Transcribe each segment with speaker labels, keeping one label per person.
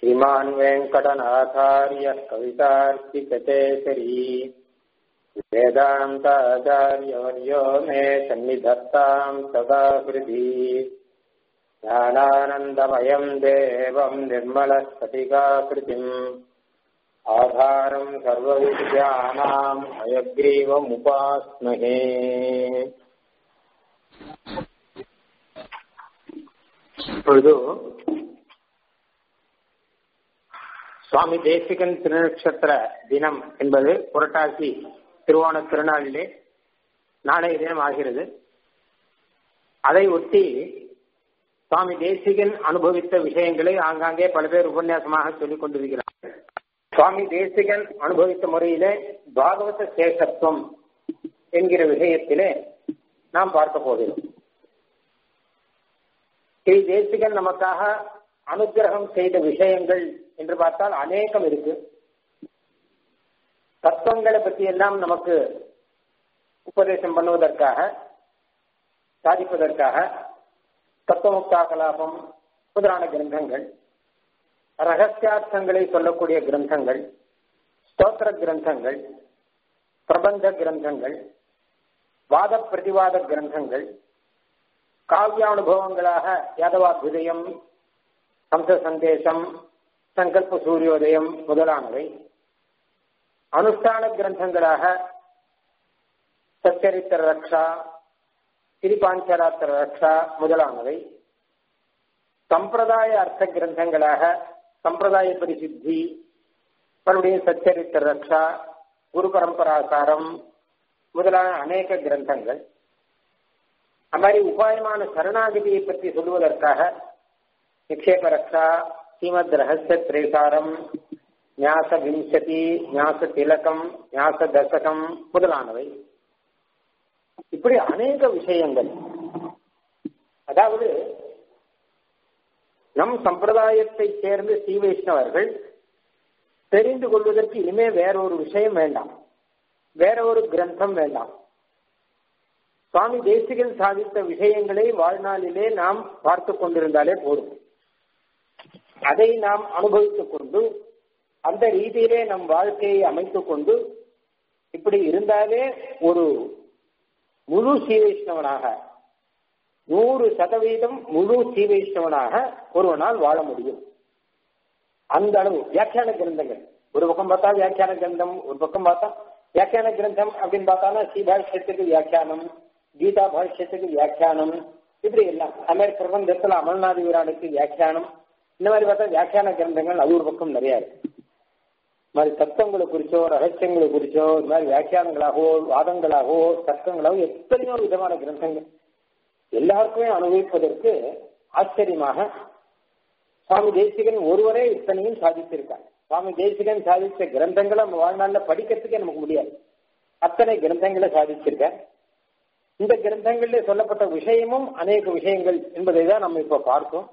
Speaker 1: श्रीमान् वेङ्कटनाथार्यः कवितार्किककेसरी वेदान्ताचार्यवर्यो मे सन्निधत्ताम् सदा हृदि ज्ञानानन्दमयम् देवम् निर्मलस्फटिकाकृतिम् आधारम् सर्वविद्यानाम् हयग्रीवमुपास्महे இப்பொழுது சுவாமி தேசிகன் திருநட்சத்திர தினம் என்பது புரட்டாசி திருவோண திருநாளிலே நாளைய தினம் ஆகிறது அதை ஒட்டி சுவாமி தேசிகன் அனுபவித்த விஷயங்களை ஆங்காங்கே பல பேர் உபன்யாசமாக சொல்லிக் கொண்டிருக்கிறார்கள் சுவாமி தேசிகன் அனுபவித்த முறையிலே பாகவத சேஷத்துவம் என்கிற விஷயத்திலே நாம் பார்க்க போகிறோம் ஸ்ரீ தேசிகன் நமக்காக அனுகிரகம் செய்த விஷயங்கள் என்று பார்த்தால் அநேகம் இருக்கு தத்துவங்களை பற்றி எல்லாம் நமக்கு உபதேசம் பண்ணுவதற்காக சாதிப்பதற்காக தத்துவமுக்தா கலாபம் முதலான கிரந்தங்கள் ரகசியார்த்தங்களை சொல்லக்கூடிய கிரந்தங்கள் ஸ்தோத்திர கிரந்தங்கள் பிரபந்த கிரந்தங்கள் வாத பிரதிவாத கிரந்தங்கள் காவியானுபவங்களாக யாதவாபியுதயம் ஹம்ச சந்தேசம் சங்கல்ப சூரியோதயம் முதலானவை அனுஷ்டான கிரந்தங்களாக சச்சரித்திர ரக்ஷா திரிபாஞ்சராத்திர ரக்ஷா முதலானவை சம்பிரதாய அர்த்த கிரந்தங்களாக சம்பிரதாய பரிசுத்தி மறுபடியும் சச்சரித்திர ரக்ஷா குரு பரம்பராசாரம் முதலான அநேக கிரந்தங்கள் அது மாதிரி உபாயமான சரணாகதியை பற்றி சொல்லுவதற்காக நிக்ஷேப ரக்ஷா ஸ்ரீமத் ரகசிய திரேசாரம் ஞாச விம்சதி ஞாச திலகம் ஞாச தசகம் முதலானவை இப்படி அநேக விஷயங்கள் அதாவது நம் சம்பிரதாயத்தை சேர்ந்த ஸ்ரீ வைஷ்ணவர்கள் தெரிந்து கொள்வதற்கு இனிமே வேற ஒரு விஷயம் வேண்டாம் வேற ஒரு கிரந்தம் வேண்டாம் சுவாமி தேசிகன் சாதித்த விஷயங்களை வாழ்நாளிலே நாம் பார்த்து கொண்டிருந்தாலே போதும் அதை நாம் அனுபவித்துக் கொண்டு அந்த ரீதியிலே நம் வாழ்க்கையை அமைத்துக் கொண்டு இப்படி இருந்தாலே ஒரு முழு சீவைஷ்ணவனாக நூறு சதவீதம் முழு சீவைஷ்ணவனாக ஒருவனால் வாழ முடியும் அந்த அளவு வியாக்கியான கிரந்தங்கள் ஒரு பக்கம் பார்த்தா வியாக்கியான கிரந்தம் ஒரு பக்கம் பார்த்தா வியாக்கியான கிரந்தம் அப்படின்னு பார்த்தாலும் ஸ்ரீபாஷ்யத்துக்கு வியாக்கியானம் கீதா பாஷ்யத்துக்கு வியாக்கியானம் இப்படி எல்லாம் அது மாதிரி பிரபந்தத்துல அமல்நாதி வீரானுக்கு வியாக்கியானம் இந்த மாதிரி பார்த்தா வியாக்கியான கிரந்தங்கள் அது ஒரு பக்கம் நிறைய இருக்கு மாதிரி தத்துவங்களை குறிச்சோ ரகசியங்களை குறிச்சோ இந்த மாதிரி வியாக்கியானங்களாகவோ வாதங்களாகவோ தர்க்கங்களாகவோ எத்தனையோ விதமான கிரந்தங்கள் எல்லாருக்குமே அனுபவிப்பதற்கு ஆச்சரியமாக சுவாமி தேசிகன் ஒருவரே இத்தனையும் சாதித்திருக்கார் சுவாமி தேசிகன் சாதித்த கிரந்தங்களை நம்ம வாழ்நாள்ல படிக்கிறதுக்கே நமக்கு முடியாது அத்தனை கிரந்தங்களை சாதிச்சிருக்கார் இந்த கிரந்தங்களில் சொல்லப்பட்ட விஷயமும் அநேக விஷயங்கள் என்பதை தான் நம்ம இப்ப பார்த்தோம்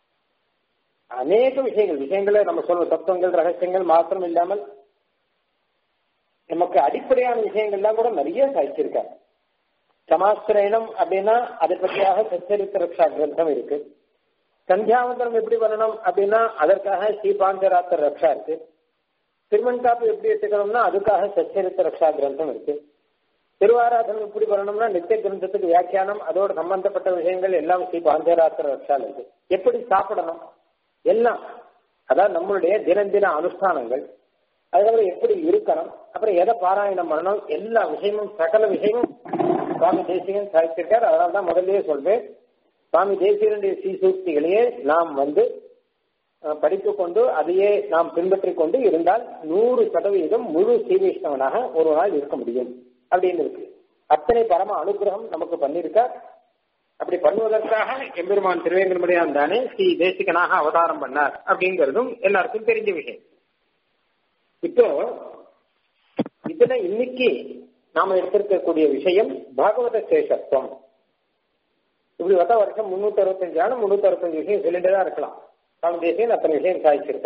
Speaker 1: அநேக விஷயங்கள் விஷயங்களை நம்ம சொல்ற தத்துவங்கள் ரகசியங்கள் மாத்திரம் இல்லாமல் நமக்கு அடிப்படையான விஷயங்கள்லாம் கூட நிறைய சாதிச்சிருக்காரு சமாஸ்திரயணம் அப்படின்னா அதை பற்றியாக சச்சரித்த ரக்ஷா கிரந்தம் இருக்கு சந்தியாவந்தனம் எப்படி பண்ணணும் அப்படின்னா அதற்காக ஸ்ரீபாஞ்சராத்திர ரக்ஷா இருக்கு திருமண் காப்பு எப்படி எடுத்துக்கணும்னா அதுக்காக சச்சரித்த ரக்ஷா கிரந்தம் இருக்கு திருவாராதனம் எப்படி பண்ணணும்னா நித்திய கிரந்தத்துக்கு வியாக்கியானம் அதோட சம்பந்தப்பட்ட விஷயங்கள் எல்லாம் ஸ்ரீ பாஞ்சராத்திர ரக்ஷால் இருக்கு எப்படி சாப்பிடணும் எல்லாம் அதாவது நம்மளுடைய தினம் தின அனுஷ்டானங்கள் அதுக்கப்புறம் எப்படி இருக்கணும் அப்புறம் எதை பாராயணம் பண்ணணும் எல்லா விஷயமும் சகல விஷயமும் சுவாமி தேசிகன் சாதிச்சிருக்கார் அதனால தான் முதல்லயே சொல்றேன் சுவாமி தேசிகனுடைய சீசூக்திகளையே நாம் வந்து படித்து கொண்டு அதையே நாம் பின்பற்றிக் கொண்டு இருந்தால் நூறு சதவீதம் முழு ஸ்ரீவைஷ்ணவனாக ஒரு நாள் இருக்க முடியும் அப்படின்னு இருக்கு அத்தனை பரம அனுகிரகம் நமக்கு பண்ணிருக்கார் அப்படி பண்ணுவதற்காக எம்பெருமான் திருவேங்கடமுடியான் தானே ஸ்ரீ தேசிகனாக அவதாரம் பண்ணார் அப்படிங்கிறதும் எல்லாருக்கும் தெரிஞ்ச விஷயம் இப்போ இதுல இன்னைக்கு நாம எடுத்திருக்கக்கூடிய விஷயம் பாகவத சேஷத்துவம் இப்படி பார்த்தா வருஷம் முன்னூத்தி அறுபத்தஞ்சு ஆண்டு முன்னூத்தி அறுபத்தஞ்சு விஷயம் சொல்லிட்டு தான் இருக்கலாம் சுவாமி தேசியன் அத்தனை விஷயம் சாதிச்சிருக்க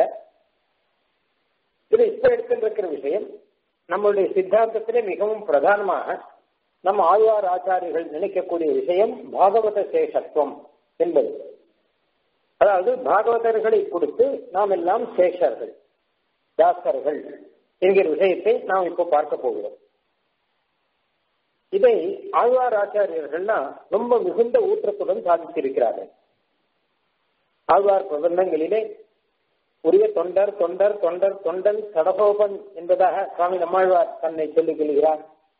Speaker 1: இது இப்ப எடுத்துருக்கிற விஷயம் நம்மளுடைய சித்தாந்தத்திலே மிகவும் பிரதானமாக நம்ம ஆழ்வார் ஆச்சாரியர்கள் நினைக்கக்கூடிய விஷயம் பாகவத சேஷத்துவம் என்பது அதாவது பாகவதர்களை கொடுத்து நாம் எல்லாம் சேஷர்கள் தாசர்கள் என்கிற விஷயத்தை நாம் இப்போ பார்க்க போகிறோம் இதை ஆழ்வார் ஆச்சாரியர்கள்லாம் ரொம்ப மிகுந்த ஊற்றத்துடன் சாதித்திருக்கிறார்கள் ஆழ்வார் பிரபந்தங்களிலே உரிய தொண்டர் தொண்டர் தொண்டர் தொண்டன் சடகோபன் என்பதாக சுவாமி நம்மாழ்வார் தன்னை சொல்லிக் கொள்கிறார்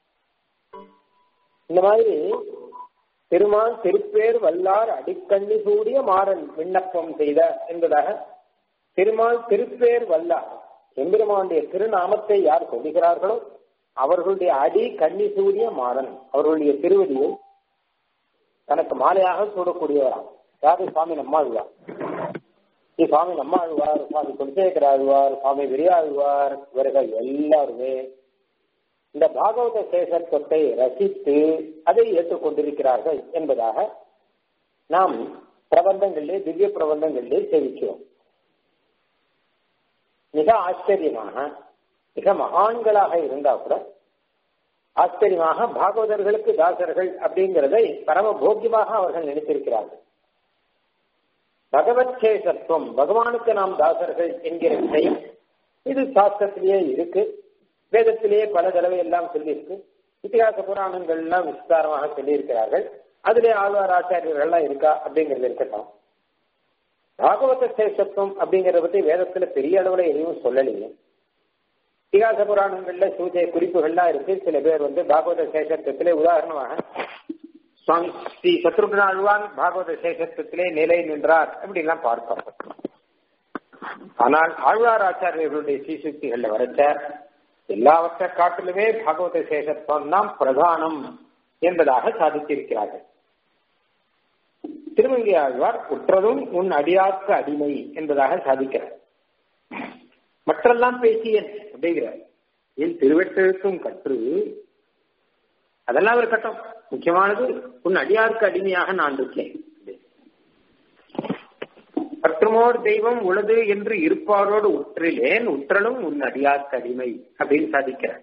Speaker 1: இந்த மாதிரி திருமான் திருப்பேர் வல்லார் அடிக்கண்ணி சூடிய மாறன் விண்ணப்பம் செய்த என்பதாக திருமால் திருப்பேர் வல்லார் எம்பெருமானுடைய திருநாமத்தை யார் சொல்லுகிறார்களோ அவர்களுடைய அடி கண்ணி சூடிய மாறன் அவர்களுடைய திருவடியை தனக்கு மாலையாக சூடக்கூடியவராம் யாரு சுவாமி நம்மாழ்வார் சுவாமி நம்மாழ்வார் சுவாமி குலசேகர ஆழ்வார் சுவாமி பெரியாழ்வார் இவர்கள் எல்லாருமே இந்த பாகவத சேஷத்துவத்தை ரசித்து அதை ஏற்றுக்கொண்டிருக்கிறார்கள் என்பதாக நாம் பிரபந்தங்களிலே திவ்ய பிரபந்தங்களிலே தெரிவிக்கிறோம் மிக ஆச்சரியமாக மிக மகான்களாக இருந்தா கூட ஆச்சரியமாக பாகவதர்களுக்கு தாசர்கள் அப்படிங்கிறதை பரம போக்கியமாக அவர்கள் நினைத்திருக்கிறார்கள் பகவத் சேஷத்துவம் பகவானுக்கு நாம் தாசர்கள் என்கிற விஷயம் இது சாஸ்திரத்திலேயே இருக்கு வேதத்திலேயே பல தடவை எல்லாம் சொல்லியிருக்கு இத்திகாச புராணங்கள் எல்லாம் விஸ்தாரமாக சொல்லியிருக்கிறார்கள் அதிலே ஆழ்வார் ஆச்சாரியர்கள்லாம் இருக்கா அப்படிங்கிறது இருக்கட்டும் பாகவத சேஷத்துவம் அப்படிங்கறத பத்தி வேதத்துல பெரிய அளவுல எதுவும் சொல்லலையே இதிகாச புராணங்கள்ல சூஜை குறிப்புகள்லாம் இருக்கு சில பேர் வந்து பாகவத சேஷத்துவத்திலே உதாரணமாக சுவாமி ஸ்ரீ சத்ருகன் ஆழ்வான் பாகவத சேஷத்துவத்திலே நிலை நின்றார் அப்படிலாம் பார்ப்போம் ஆனால் ஆழ்வார் ஆச்சாரியர்களுடைய சீசுக்திகள்ல வரைச்ச எல்லாவற்றை காட்டிலுமே பாகவத சேஷத்துவம் தான் பிரதானம் என்பதாக சாதித்திருக்கிறார்கள் திருமங்கை ஆழ்வார் உற்றதும் உன் அடியார்க்கு அடிமை என்பதாக சாதிக்கிறார் மற்றெல்லாம் பேசியன் அப்படிங்கிறார் என் திருவெட்டெழுத்தும் கற்று அதெல்லாம் ஒரு கட்டம் முக்கியமானது உன் அடியார்க்கு அடிமையாக நான் இருக்கேன் பற்றுமோர் தெய்வம் உளது என்று இருப்பாரோடு உற்றிலேன் உற்றலும் உன் அடியார்க்கு அடிமை அப்படின்னு சாதிக்கிறார்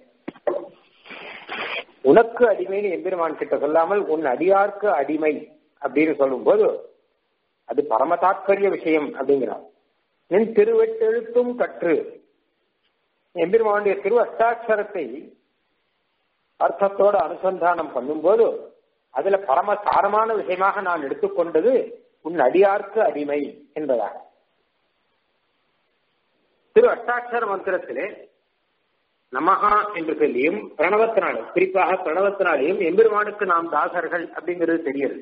Speaker 1: உனக்கு அடிமைன்னு எம்பெருமான் கிட்ட சொல்லாமல் உன் அடியார்க்கு அடிமை அப்படின்னு சொல்லும்போது அது பரம தாத்பரிய விஷயம் அப்படிங்கிறார் என் திருவெட்டெழுத்தும் கற்று எம்பெருமானுடைய திரு அஷ்டாட்சரத்தை அர்த்தத்தோடு அனுசந்தானம் பண்ணும்போது அதுல பரம சாரமான விஷயமாக நான் எடுத்துக்கொண்டது உன் அடியார்க்கு அடிமை என்பதாக திரு அஷ்டாட்சர மந்திரத்திலே நமகா என்று சொல்லியும் பிரணவத்தினாலும் குறிப்பாக பிரணவத்தினாலேயும் எம்பெருமானுக்கு நாம் தாசர்கள் அப்படிங்கிறது தெரியுது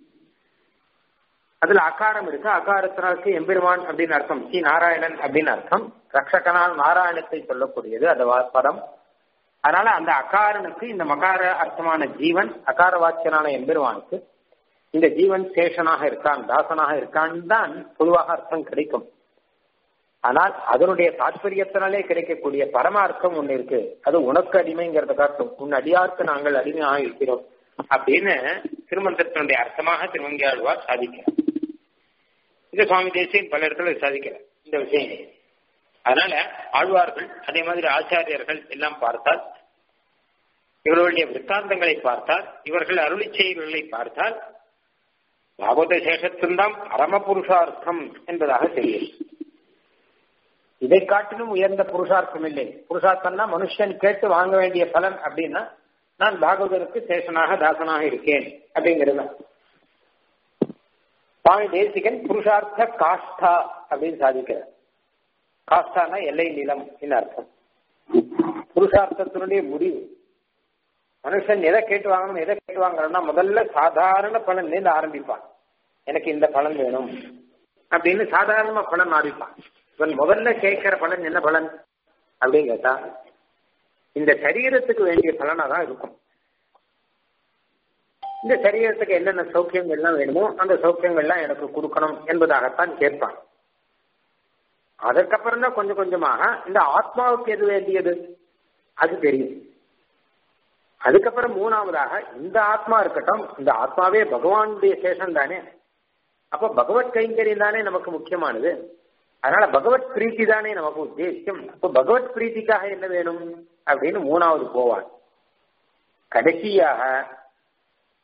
Speaker 1: அதுல அகாரம் இருக்கு அகாரத்தினாலுக்கு எம்பெருமான் அப்படின்னு அர்த்தம் ஸ்ரீ நாராயணன் அப்படின்னு அர்த்தம் ரக்ஷகனால் நாராயணத்தை சொல்லக்கூடியது அந்த பதம் அதனால அந்த அகாரனுக்கு இந்த மகார அர்த்தமான ஜீவன் அகார வாக்கியனான எம்பெருமானுக்கு இந்த ஜீவன் சேஷனாக இருக்கான் தாசனாக இருக்கான் தான் பொதுவாக அர்த்தம் கிடைக்கும் ஆனால் அதனுடைய தாற்பயத்தினாலே கிடைக்கக்கூடிய பரம அர்த்தம் ஒண்ணு இருக்கு அது உனக்கு அடிமைங்கிறத காட்டும் உன் அடியார்க்கு நாங்கள் அடிமையாக இருக்கிறோம் அப்படின்னு திருமந்திரத்தினுடைய அர்த்தமாக திருவங்கியாழ்வார் சாதிக்கிறார் இந்த சுவாமி தேசியம் பல இடத்துல சாதிக்கிறார் இந்த விஷயம் அதனால ஆழ்வார்கள் அதே மாதிரி ஆச்சாரியர்கள் எல்லாம் பார்த்தால் இவர்களுடைய விற்த்தாந்தங்களை பார்த்தால் இவர்கள் அருளி செயல்களை பார்த்தால் பாகவத சேஷத்தின்தான் பரம புருஷார்த்தம் என்பதாக தெரியும் இதை காட்டிலும் உயர்ந்த புருஷார்த்தம் இல்லை புருஷார்த்தம்னா மனுஷன் கேட்டு வாங்க வேண்டிய பலன் அப்படின்னா நான் பாகவதற்கு சேஷனாக தாசனாக இருக்கேன் அப்படிங்கிறது சுவாமி தேசிகன் புருஷார்த்த காஷ்டா அப்படின்னு சாதிக்கிறார் காஷ்டானா எல்லை நிலம் அர்த்தம் புருஷார்த்தத்தினுடைய முடிவு மனுஷன் எதை கேட்டு வாங்கணும் எதை கேட்டு வாங்கணும்னா முதல்ல சாதாரண பலன்ல இருந்து ஆரம்பிப்பான் எனக்கு இந்த பலன் வேணும் அப்படின்னு சாதாரணமா பலன் ஆரம்பிப்பான் இவன் முதல்ல கேட்கிற பலன் என்ன பலன் அப்படின்னு கேட்டா இந்த சரீரத்துக்கு வேண்டிய பலனா தான் இருக்கும் இந்த சரீரத்துக்கு என்னென்ன சௌக்கியங்கள்லாம் வேணுமோ அந்த சௌக்கியங்கள்லாம் எனக்கு கொடுக்கணும் என்பதாகத்தான் கேட்பான் அதற்கப்புறம் தான் கொஞ்சம் கொஞ்சமாக இந்த ஆத்மாவுக்கு எது வேண்டியது அது தெரியும் அதுக்கப்புறம் மூணாவதாக இந்த ஆத்மா இருக்கட்டும் இந்த ஆத்மாவே பகவானுடைய சேஷம் தானே அப்ப பகவத் கைங்கரியம் தானே நமக்கு முக்கியமானது அதனால பகவத் பிரீத்தி தானே நமக்கு உத்தேசியம் அப்ப பகவத் பிரீத்திக்காக என்ன வேணும் அப்படின்னு மூணாவது போவான் கடைசியாக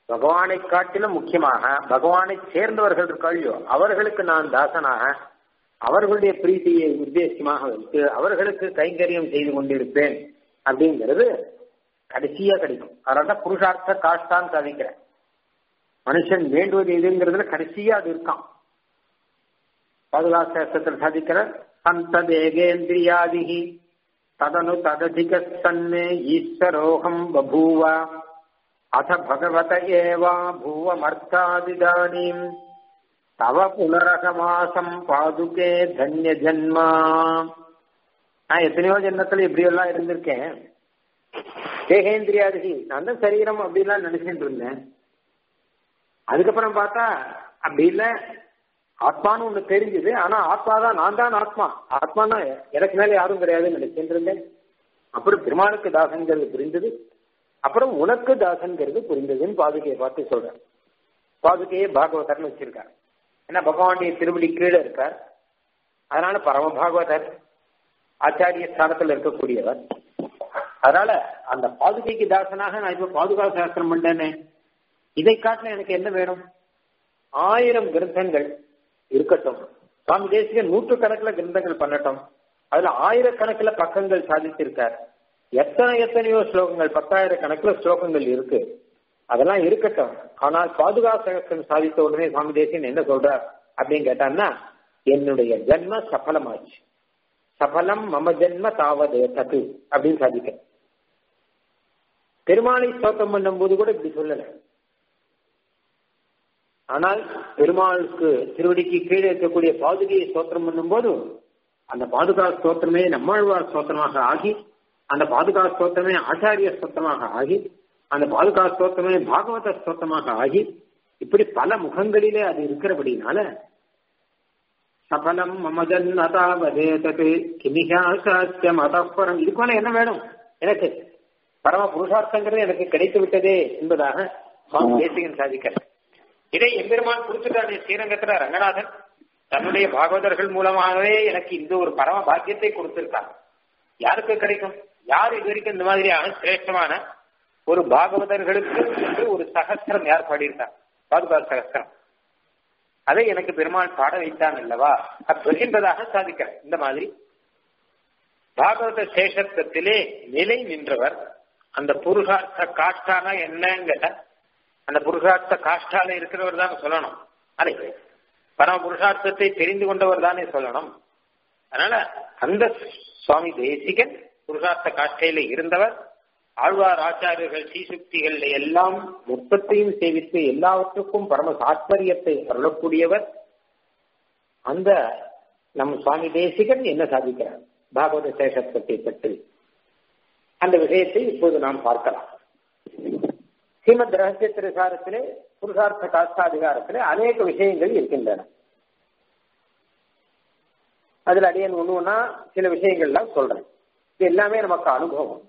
Speaker 2: பகவானை காட்டிலும் முக்கியமாக பகவானை சேர்ந்தவர்கள் இருக்காளியோ அவர்களுக்கு நான் தாசனாக அவர்களுடைய பிரீத்தியை உத்தேசமாக வைத்து அவர்களுக்கு கைங்கரியம் செய்து கொண்டிருப்பேன் அப்படிங்கிறது கடைசியா கிடைக்கும் அதனால புருஷார்த்த காஷ்டான்னு சாதிக்கிறேன் மனுஷன் வேண்டுவது எதுங்கிறதுல கடைசியா அது இருக்கான் பாதுகாசத்தில் சாதிக்கிற சந்த தேகேந்திரியாதிகி ததனு தததிக சன்னு ஈஸ்வரோகம் பபூவ அத பகவத ஏவா பூவமர்த்தாதிதானீம் தவ புனரகமாசம் பாதுகே தன்ய ஜன்மா நான் எத்தனையோ ஜென்மத்துல இப்படி எல்லாம் இருந்திருக்கேன் தேகேந்திரியாதிகி நான் தான் சரீரம் அப்படின்லாம் நினைச்சிட்டு இருந்தேன் அதுக்கப்புறம் பார்த்தா அப்படி இல்ல ஆத்மான்னு ஒண்ணு தெரிஞ்சது ஆனா ஆத்மா தான் நான் தான் ஆத்மா ஆத்மானா எனக்கு மேல யாரும் கிடையாதுன்னு நினைச்சிட்டு இருந்தேன் அப்புறம் பெருமானுக்கு தாசன்கிறது புரிந்தது அப்புறம் உனக்கு தாசன்கிறது புரிந்ததுன்னு பாதுகையை பார்த்து சொல்றேன் பாதுகையே பாகவதர்னு வச்சிருக்காரு ஏன்னா பகவானுடைய திருவடி கீழே இருக்கார் அதனால பரம பாகவதர் ஆச்சாரிய ஸ்தானத்தில் இருக்கக்கூடியவர் அதனால அந்த பாதுகைக்கு தாசனாக நான் இப்ப பாதுகா சாஸ்திரம் பண்ணேனே இதை காட்டில எனக்கு என்ன வேணும் ஆயிரம் கிரந்தங்கள் இருக்கட்டும் சுவாமி தேசிகன் நூற்று கணக்கில் கிரந்தங்கள் பண்ணட்டும் அதுல ஆயிரக்கணக்கில் பக்கங்கள் சாதித்திருக்கார் எத்தனை எத்தனையோ ஸ்லோகங்கள் பத்தாயிரம் கணக்கில் ஸ்லோகங்கள் இருக்கு அதெல்லாம் இருக்கட்டும் ஆனால் பாதுகா சகஸ்திரம் சாதித்த உடனே சுவாமி தேசியன் என்ன சொல்றார் அப்படின்னு கேட்டான்னா என்னுடைய ஜென்ம சஃலமாச்சு சஃலம் மம ஜென்ம தாவதே தத்து அப்படின்னு சாதிக்க பெருமாளை ஸ்தோத்திரம் பண்ணும் போது கூட இப்படி சொல்லல ஆனால் பெருமாளுக்கு திருவடிக்கு கீழே இருக்கக்கூடிய பாதுகையை ஸ்தோத்திரம் பண்ணும் போது அந்த பாதுகா ஸ்தோத்திரமே நம்மாழ்வார் ஸ்தோத்திரமாக ஆகி அந்த பாதுகா ஸ்தோத்திரமே ஆச்சாரிய ஸ்தோத்திரமாக ஆகி அந்த பாதுகா ஸ்தோத்திரமே பாகவத ஸ்தோத்திரமாக ஆகி இப்படி பல முகங்களிலே அது இருக்கிறபடினால சபலம் மமஜன் அதாவதேதது கிமிகா சாத்தியம் அதப்பரம் இது போல என்ன வேணும் எனக்கு பரம புருஷார்த்தங்கிறது எனக்கு கிடைத்து விட்டதே என்பதாக சுவாமி தேசிகன் சாதிக்கிறார் இதை எம்பெருமான் கொடுத்துட்டாரு ஸ்ரீரங்கத்துல ரங்கநாதன் தன்னுடைய பாகவதர்கள் மூலமாகவே எனக்கு இந்த ஒரு பரம பாக்கியத்தை கொடுத்திருக்கார் யாருக்கு கிடைக்கும் யார் இது வரைக்கும் இந்த மாதிரியான சிரேஷ்டமான ஒரு பாகவதர்களுக்கு என்று ஒரு சகஸ்திரம் யார் பாடியிருக்கார் பாதுகா சகஸ்திரம் அதை எனக்கு பெருமாள் பாட வைத்தான் அல்லவா என்பதாக சாதிக்கிறார் இந்த மாதிரி பாகவத சேஷத்துவத்திலே நிலை நின்றவர் அந்த புருஷார்த்த காஷ்டானா என்னங்கிற அந்த புருஷார்த்த காஷ்டால இருக்கிறவர் தான் சொல்லணும் அதை பரம புருஷார்த்தத்தை தெரிந்து கொண்டவர் தானே சொல்லணும் அதனால அந்த சுவாமி தேசிகன் புருஷார்த்த காஷ்டையில இருந்தவர் ஆழ்வார் ஆச்சாரியர்கள் சீசுக்திகள் எல்லாம் மொத்தத்தையும் சேவித்து எல்லாவற்றுக்கும் பரம தாத்பரியத்தை அருளக்கூடியவர் அந்த நம் சுவாமி தேசிகன் என்ன சாதிக்கிறார் பாகவத சேஷத்துவத்தை பற்றி அந்த விஷயத்தை இப்போது நாம் பார்க்கலாம் ஸ்ரீமத் ரகசிய திரிசாரத்திலே புருஷார்த்த காஷ்டாதிகாரத்திலே அநேக விஷயங்கள் இருக்கின்றன அதுல அடியன் ஒண்ணு ஒன்னா சில விஷயங்கள்லாம் சொல்றேன் இது எல்லாமே நமக்கு அனுபவம்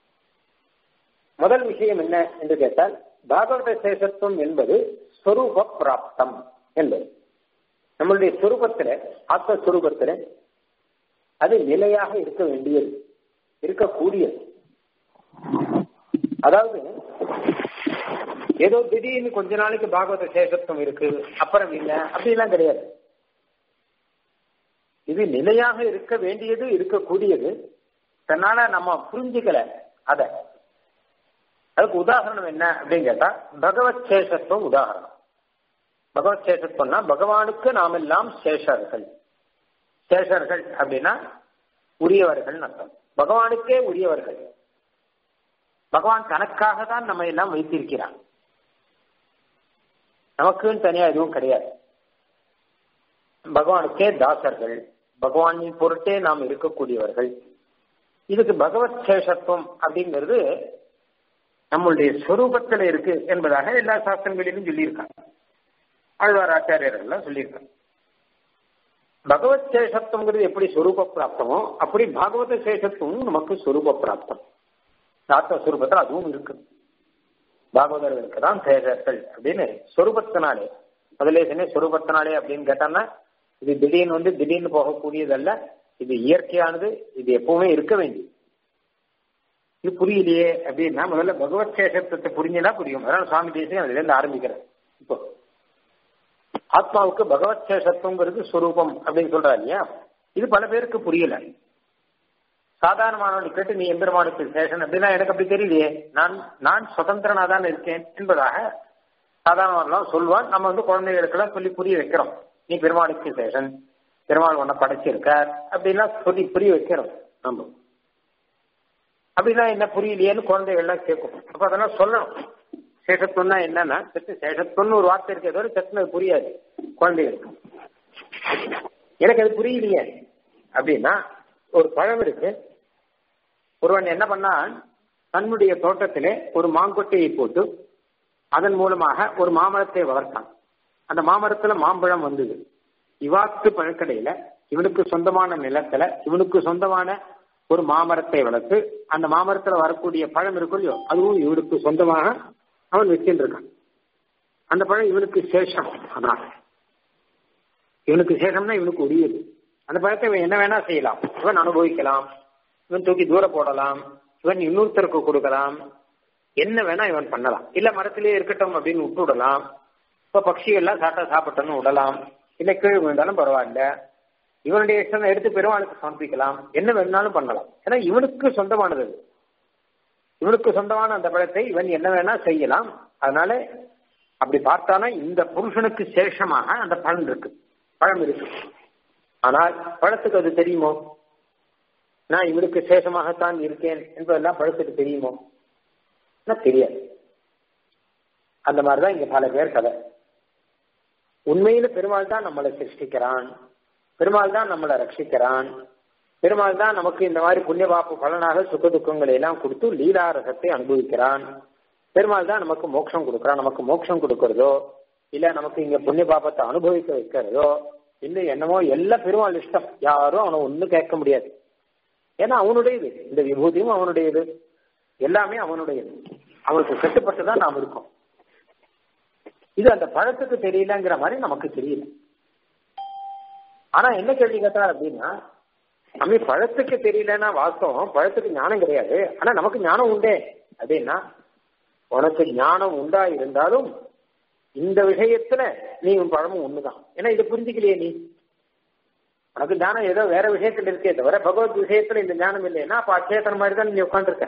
Speaker 2: முதல் விஷயம் என்ன என்று கேட்டால் பாகவத சேஷத்துவம் என்பது ஸ்வரூப பிராப்தம் என்பது நம்மளுடைய ஸ்வரூபத்துல ஆத்மஸ்வரூபத்துல அது நிலையாக இருக்க வேண்டியது இருக்கக்கூடியது அதாவது ஏதோ திடீர்னு கொஞ்ச நாளைக்கு பாகவத சேஷத்துவம் இருக்கு அப்புறம் இல்ல அப்படிலாம் கிடையாது இது நிலையாக இருக்க வேண்டியது இருக்கக்கூடியது தன்னால நம்ம புரிஞ்சுக்கல அத அதுக்கு உதாரணம் என்ன அப்படின்னு கேட்டா பகவத் சேஷத்துவம் உதாரணம் பகவத் சேஷத்துவம்னா பகவானுக்கு நாம் எல்லாம் சேஷர்கள் சேஷர்கள் அப்படின்னா உரியவர்கள் அர்த்தம் பகவானுக்கே உரியவர்கள் பகவான் தனக்காக தான் நம்ம எல்லாம் வைத்திருக்கிறான் நமக்குன்னு தனியா எதுவும் கிடையாது பகவானுக்கே தாசர்கள் பகவானின் பொருட்டே நாம் இருக்கக்கூடியவர்கள் இதுக்கு பகவத் சேஷத்துவம் அப்படிங்கிறது நம்மளுடைய ஸ்வரூபத்தில் இருக்கு என்பதாக எல்லா சாஸ்திரங்களிலும் சொல்லியிருக்காங்க ஆழ்வார் ஆச்சாரியர்கள் எல்லாம் சொல்லியிருக்காங்க பகவத் சேஷத்துவங்கிறது எப்படி ஸ்வரூப பிராப்தமோ அப்படி பாகவத சேஷத்துவம் நமக்கு ஸ்வரூப பிராப்தம் ஆத்மஸ்வரூபத்தில் அதுவும் இருக்கு பாகவதர்களுக்கு தான் சேஷர்கள் அப்படின்னு ஸ்வரூபத்தினாலே முதலே சொன்ன ஸ்வரூபத்தினாலே அப்படின்னு கேட்டான்னா இது திடீர்னு வந்து திடீர்னு போகக்கூடியதல்ல இது இயற்கையானது இது எப்பவுமே இருக்க வேண்டியது இது புரியலையே அப்படின்னா முதல்ல பகவத் சேஷத்துவத்தை புரிஞ்சுதான் புரியும் அதனால சுவாமி தேசியம் அதுல இருந்து ஆரம்பிக்கிறேன் இப்போ ஆத்மாவுக்கு பகவத் சேஷத்துவங்கிறது ஸ்வரூபம் அப்படின்னு சொல்றா இல்லையா இது பல பேருக்கு புரியல சாதாரணமானவர்கள் கேட்டு நீ எம்பெருமானுக்கு சேஷன் அப்படின்னா எனக்கு அப்படி தெரியலையே நான் நான் சுதந்திரனா தான் இருக்கேன் என்பதாக சாதாரணமாக சொல்லுவான் நம்ம வந்து குழந்தைகளுக்கெல்லாம் சொல்லி புரிய வைக்கிறோம் நீ பெருமாளுக்கு சேஷன் பெருமாள் உன்னை படைச்சிருக்கார் அப்படின்லாம் சொல்லி புரிய வைக்கிறோம் நம்ம அப்படின்னா என்ன புரியலையேன்னு குழந்தைகள்லாம் கேட்கும் அப்ப அதெல்லாம் சொல்லணும் சேஷத்துவம்னா என்னன்னா சத்து சேஷத்துவம்னு ஒரு வார்த்தை இருக்கே தவிர சத்துன்னு அது புரியாது குழந்தைகளுக்கு எனக்கு அது புரியலையே அப்படின்னா ஒரு பழம் இருக்கு ஒருவன் என்ன பண்ணான் தன்னுடைய தோட்டத்திலே ஒரு மாங்கொட்டையை போட்டு அதன் மூலமாக ஒரு மாமரத்தை வளர்த்தான் அந்த மாமரத்துல மாம்பழம் வந்தது இவாத்து பழக்கடையில இவனுக்கு சொந்தமான நிலத்துல இவனுக்கு சொந்தமான ஒரு மாமரத்தை வளர்த்து அந்த மாமரத்துல வரக்கூடிய பழம் இருக்கும் இல்லையோ அதுவும் இவனுக்கு சொந்தமாக அவன் வச்சுட்டு இருக்கான் அந்த பழம் இவனுக்கு சேஷம் அதான் இவனுக்கு சேஷம்னா இவனுக்கு உரியது அந்த பழத்தை இவன் என்ன வேணா செய்யலாம் இவன் அனுபவிக்கலாம் இவன் தூக்கி தூர போடலாம் இவன் இன்னொருத்தருக்கு கொடுக்கலாம் என்ன வேணா இவன் பண்ணலாம் இல்ல மரத்திலே இருக்கட்டும் அப்படின்னு விட்டு விடலாம் இப்ப பட்சிகள்லாம் சாப்பிட்டா சாப்பிட்டோன்னு விடலாம் இல்ல கீழ் விழுந்தாலும் பரவாயில்ல இவனுடைய இஷ்டம் எடுத்து பெருமாளுக்கு சமர்ப்பிக்கலாம் என்ன வேணாலும் பண்ணலாம் ஏன்னா இவனுக்கு சொந்தமானது அது. இவனுக்கு சொந்தமான அந்த பழத்தை இவன் என்ன வேணா செய்யலாம் அதனால அப்படி பார்த்தானா இந்த புருஷனுக்கு சேஷமாக அந்த பழம் இருக்கு பழம் இருக்கு ஆனால் பழத்துக்கு அது தெரியுமோ நான் இவனுக்கு சேஷமாகத்தான் இருக்கேன் என்பதெல்லாம் பழத்துக்கு தெரியுமோ தெரியாது அந்த மாதிரிதான் இங்க பல பேர் கதை உண்மையில பெருமாள் தான் நம்மளை சிருஷ்டிக்கிறான் பெருமாள் தான் நம்மளை ரட்சிக்கிறான் பெருமாள் தான் நமக்கு இந்த மாதிரி புண்ணிய பாப்பு பலனாக சுக துக்கங்களை எல்லாம் கொடுத்து லீலா ரசத்தை அனுபவிக்கிறான் பெருமாள் தான் நமக்கு மோட்சம் கொடுக்கறான் நமக்கு மோட்சம் கொடுக்கறதோ இல்ல நமக்கு இங்க புண்ணிய பாப்பத்தை அனுபவிக்க வைக்கிறதோ இன்னும் என்னமோ எல்லாம் பெருமாள் இஷ்டம் யாரும் அவனை ஒன்னும் கேட்க முடியாது ஏன்னா அவனுடையது இந்த விபூதியும் அவனுடையது எல்லாமே அவனுடையது அவனுக்கு கட்டுப்பட்டு தான் நாம் இருக்கோம் இது அந்த பழத்துக்கு தெரியலங்கிற மாதிரி நமக்கு தெரியல ஆனா என்ன கேள்வி கேட்டார் அப்படின்னா நம்ம பழத்துக்கு தெரியலன்னா வாஸ்தவம் பழத்துக்கு ஞானம் கிடையாது ஆனா நமக்கு ஞானம் உண்டே அப்படின்னா உனக்கு ஞானம் உண்டா இருந்தாலும் இந்த விஷயத்துல நீ உன் பழமும் ஒண்ணுதான் ஏன்னா இதை புரிஞ்சுக்கலையே நீ உனக்கு ஞானம் ஏதோ வேற விஷயத்துல இருக்கே தவிர பகவத் விஷயத்துல இந்த ஞானம் இல்லைன்னா அப்ப அச்சேத்தன மாதிரி தான் நீ உட்காந்துருக்க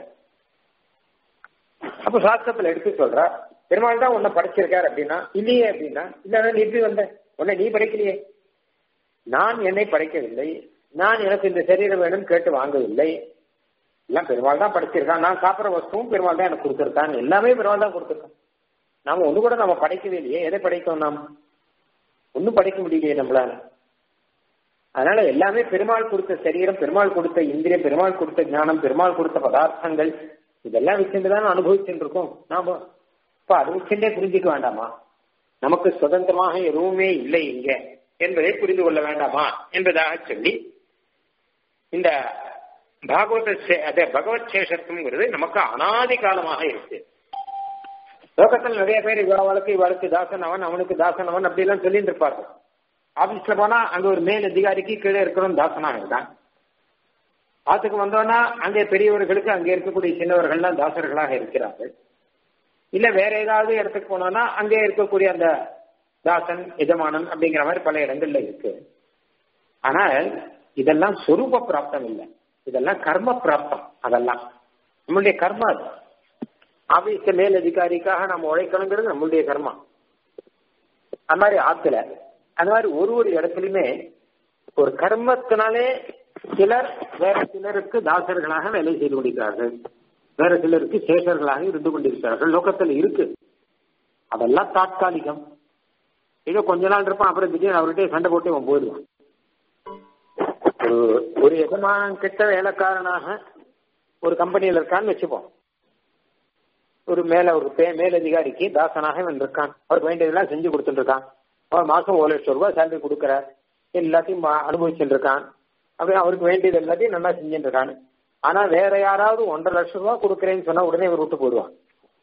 Speaker 2: அப்ப சாஸ்திரத்துல எடுத்து சொல்ற பெருமாள் தான் உன்னை படைச்சிருக்காரு அப்படின்னா இல்லையே அப்படின்னா இல்ல நீ எப்படி வந்த உன்னை நீ படைக்கலையே நான் என்னை படைக்கவில்லை நான் எனக்கு இந்த சரீரம் வேணும் கேட்டு வாங்கவில்லை எல்லாம் பெருமாள் தான் படைச்சிருக்கான் நான் சாப்பிட்ற வஸ்துவும் பெருமாள் தான் எனக்கு கொடுத்துருக்கான் எல்லாமே பெருமாள் தான் கொடுத்துருக்கான் நாம ஒண்ணு கூட நம்ம படைக்கவே இல்லையே எதை படைக்கணும் நாம் ஒன்னும் படைக்க முடியலையே நம்மளால அதனால எல்லாமே பெருமாள் கொடுத்த சரீரம் பெருமாள் கொடுத்த இந்திரியம் பெருமாள் கொடுத்த ஞானம் பெருமாள் கொடுத்த பதார்த்தங்கள் இதெல்லாம் வச்சுட்டு தான் அனுபவிச்சுட்டு இருக்கோம் நாம இப்ப அது வச்சுட்டே புரிஞ்சுக்க வேண்டாமா நமக்கு சுதந்திரமாக எதுவுமே இல்லை இங்க என்பதை புரிந்து கொள்ள வேண்டாமா என்பதாக சொல்லி இந்த பாகவத அதே பகவத் சேஷத்துவங்கிறது நமக்கு அனாதி காலமாக இருக்கு லோகத்தில் நிறைய பேர் இவளுக்கு இவளுக்கு தாசன் அவன் அவனுக்கு தாசன் அவன் அப்படி எல்லாம் சொல்லிட்டு இருப்பார்கள் ஆபீஸ்ல போனா அங்க ஒரு மேல் அதிகாரிக்கு கீழே இருக்கிறவன் தாசனாக இருக்கான் ஆத்துக்கு வந்தோம்னா அங்கே பெரியவர்களுக்கு அங்கே இருக்கக்கூடிய சின்னவர்கள்லாம் தாசர்களாக இருக்கிறார்கள் இல்ல வேற ஏதாவது இடத்துக்கு போனோம்னா அங்கே இருக்கக்கூடிய அந்த தாசன் எஜமானன் அப்படிங்கிற மாதிரி பல இடங்கள்ல இருக்கு ஆனால் இதெல்லாம் சொரூப பிராப்தம் இல்லை இதெல்லாம் கர்ம பிராப்தம் அதெல்லாம் நம்மளுடைய கர்மா அது ஆபீஸ் மேல் அதிகாரிக்காக நம்ம உழைக்கணுங்கிறது நம்மளுடைய கர்மா அது மாதிரி ஆத்துல அந்த மாதிரி ஒரு ஒரு இடத்துலயுமே ஒரு கர்மத்தினாலே சிலர் வேற சிலருக்கு தாசர்களாக வேலை செய்து கொண்டிருக்கிறார்கள் வேற சிலருக்கு சேஷர்களாக இருந்து கொண்டிருக்கிறார்கள் லோகத்தில் இருக்கு அதெல்லாம் தாற்காலிகம் ஏதோ கொஞ்ச நாள் இருப்பான் அப்புறம் திடீர்னு அவர்கிட்ட சண்டை போட்டு அவன் போயிடுவான் ஒரு ஒரு எஜமானன் கிட்ட வேலைக்காரனாக ஒரு கம்பெனியில் இருக்கான்னு வச்சுப்போம் ஒரு மேல ஒரு மேலதிகாரிக்கு தாசனாக இவன் இருக்கான் அவருக்கு வேண்டியதெல்லாம் செஞ்சு கொடுத்துட்டு இருக்கான் அவர் மாசம் ஒரு லட்சம் ரூபாய் சேலரி கொடுக்குறார் எல்லாத்தையும் அனுபவிச்சுட்டு இருக்கான் அப்படியே அவருக்கு வேண்டியது எல்லாத்தையும் நல்லா செஞ்சுட்டு இருக்கான் ஆனா வேற யாராவது ஒன்றரை லட்சம் ரூபாய் கொடுக்குறேன்னு சொன்னா உடனே இவர் விட்டு போயிடுவான்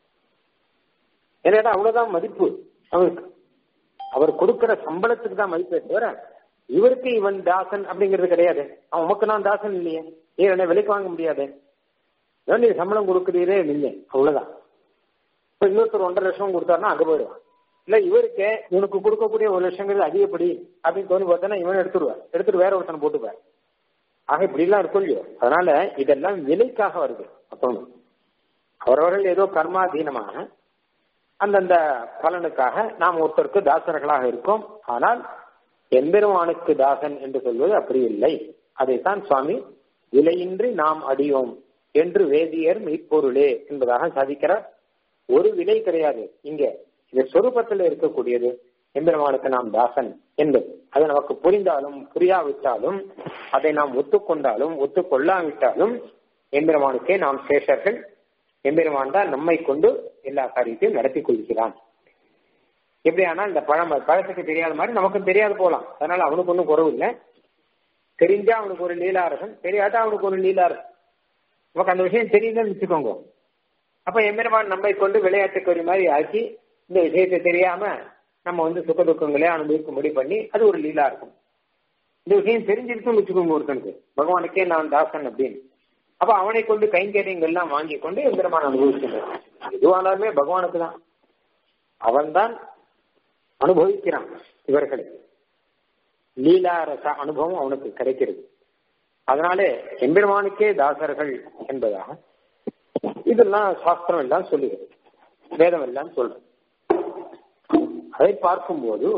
Speaker 2: ஏன்னா அவ்வளவுதான் மதிப்பு அவருக்கு அவர் கொடுக்கிற சம்பளத்துக்கு தான் மதிப்பே தவிர இவருக்கு இவன் தாசன் அப்படிங்கிறது கிடையாது அவன் உமக்கு நான் தாசன் இல்லையே ஏன் என்ன விலைக்கு வாங்க முடியாது
Speaker 1: ஏதோ நீ சம்பளம் கொடுக்குறீரே இல்லை அவ்வளவுதான் இப்ப இன்னொருத்தர் ஒன்றரை லட்சம் கொடுத்தாருன்னா அங்க போயிடுவான் இல்ல இவருக்கு இவனுக்கு கொடுக்கக்கூடிய ஒரு லட்சங்கிறது அதிகப்படி அப்படின்னு தோணி பார்த்தோன்னா இவன் எடுத்துருவார் எடுத்துட்டு வேற ஒருத்தனை போட்டுப்பார் ஆக இப்படி எல்லாம் இருக்கும் இல்லையோ அதனால இதெல்லாம் விலைக்காக வருது அப்பவும் அவரவர்கள் ஏதோ கர்மாதீனமாக அந்தந்த பலனுக்காக நாம் ஒருத்தருக்கு தாசர்களாக இருக்கோம் ஆனால் எம்பெருமானுக்கு தாசன் என்று சொல்வது அப்படி இல்லை அதைத்தான் சுவாமி விலையின்றி நாம் அடியோம் என்று வேதியர் மெய்ப்பொருளே என்பதாக சாதிக்கிறார் ஒரு விலை கிடையாது இங்க இது சொரூபத்தில் இருக்கக்கூடியது எம்பெருமானுக்கு நாம் தாசன் என்பது அது நமக்கு புரிந்தாலும் புரியாவிட்டாலும் அதை நாம் ஒத்துக்கொண்டாலும் ஒத்துக்கொள்ளாவிட்டாலும் எம்பெருமானுக்கே நாம் சேஷர்கள் எம்பெருமான் தான் நம்மை கொண்டு எல்லா காரியத்தையும் நடத்தி கொள்கிறான் எப்படி ஆனால் இந்த பழம் பழத்துக்கு தெரியாத மாதிரி நமக்கும் தெரியாது போலாம் அதனால அவனுக்கு ஒன்றும் குறவு இல்லை தெரிஞ்சா அவனுக்கு ஒரு லீலாரசன் தெரியாட்டா அவனுக்கு ஒரு லீலாரசன் நமக்கு அந்த விஷயம் தெரியுதுன்னு வச்சுக்கோங்க அப்ப எம்பெருமான் நம்மை கொண்டு விளையாட்டுக்கு மாதிரி ஆக்கி இந்த விஷயத்தை தெரியாம நம்ம வந்து சுக துக்கங்களே அனுபவிக்க முடிவு பண்ணி அது ஒரு லீலா இருக்கும் இந்த விஷயம் தெரிஞ்சிருக்குன்னு வச்சுக்கோங்க ஒருத்தனுக்கு பகவானுக்கே நான் தாசன் அப்படின்னு அப்ப அவனை கொண்டு கைங்கரியங்கள்லாம் வாங்கி கொண்டு எம்பெருமான் அனுபவிக்கின்றான் எதுவானாலுமே பகவானுக்கு தான் அவன் தான் அனுபவிக்கிறான் இவர்களை லீலாரச அனுபவம் அவனுக்கு கிடைக்கிறது அதனாலே எம்பெருமானுக்கே தாசர்கள் என்பதாக இதெல்லாம் சாஸ்திரம் எல்லாம் சொல்லுகிறது வேதம் எல்லாம் சொல்றது அதை பார்க்கும்போது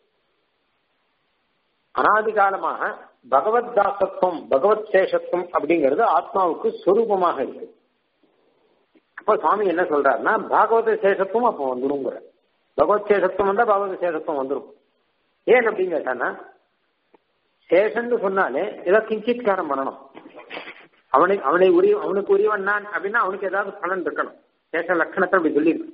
Speaker 1: அனாதி காலமாக பகவத் தாசத்துவம் பகவத் சேஷத்துவம் அப்படிங்கிறது ஆத்மாவுக்கு சொரூபமாக இருக்கு அப்ப சுவாமி என்ன சொல்றாருன்னா பாகவத சேஷத்துவம் அப்போ வந்துருங்கிற பகவத் சேஷத்துவம் வந்தா பகவத சேஷத்துவம் வந்துடும் ஏன் அப்படின்னு கேட்டானா சேஷன்னு சொன்னாலே ஏதோ கிஞ்சித்காரம் பண்ணணும் அவனை அவனை உரிய அவனுக்கு உரியவன் நான் அப்படின்னா அவனுக்கு ஏதாவது பலன் இருக்கணும் சேஷ லட்சணத்தை அப்படி சொல்லியிருக்கு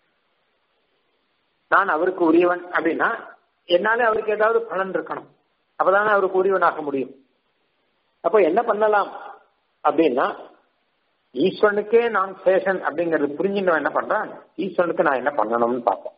Speaker 1: நான் அவருக்கு உரியவன் அப்படின்னா என்னாலே அவருக்கு ஏதாவது பலன் இருக்கணும் அப்பதானே அவருக்கு உரியவனாக முடியும் அப்போ என்ன பண்ணலாம் அப்படின்னா ஈஸ்வரனுக்கே நான் சேஷன் அப்படிங்கறது புரிஞ்சுட்டு என்ன பண்றான் ஈஸ்வரனுக்கு நான் என்ன பண்ணணும்னு பார்ப்பேன்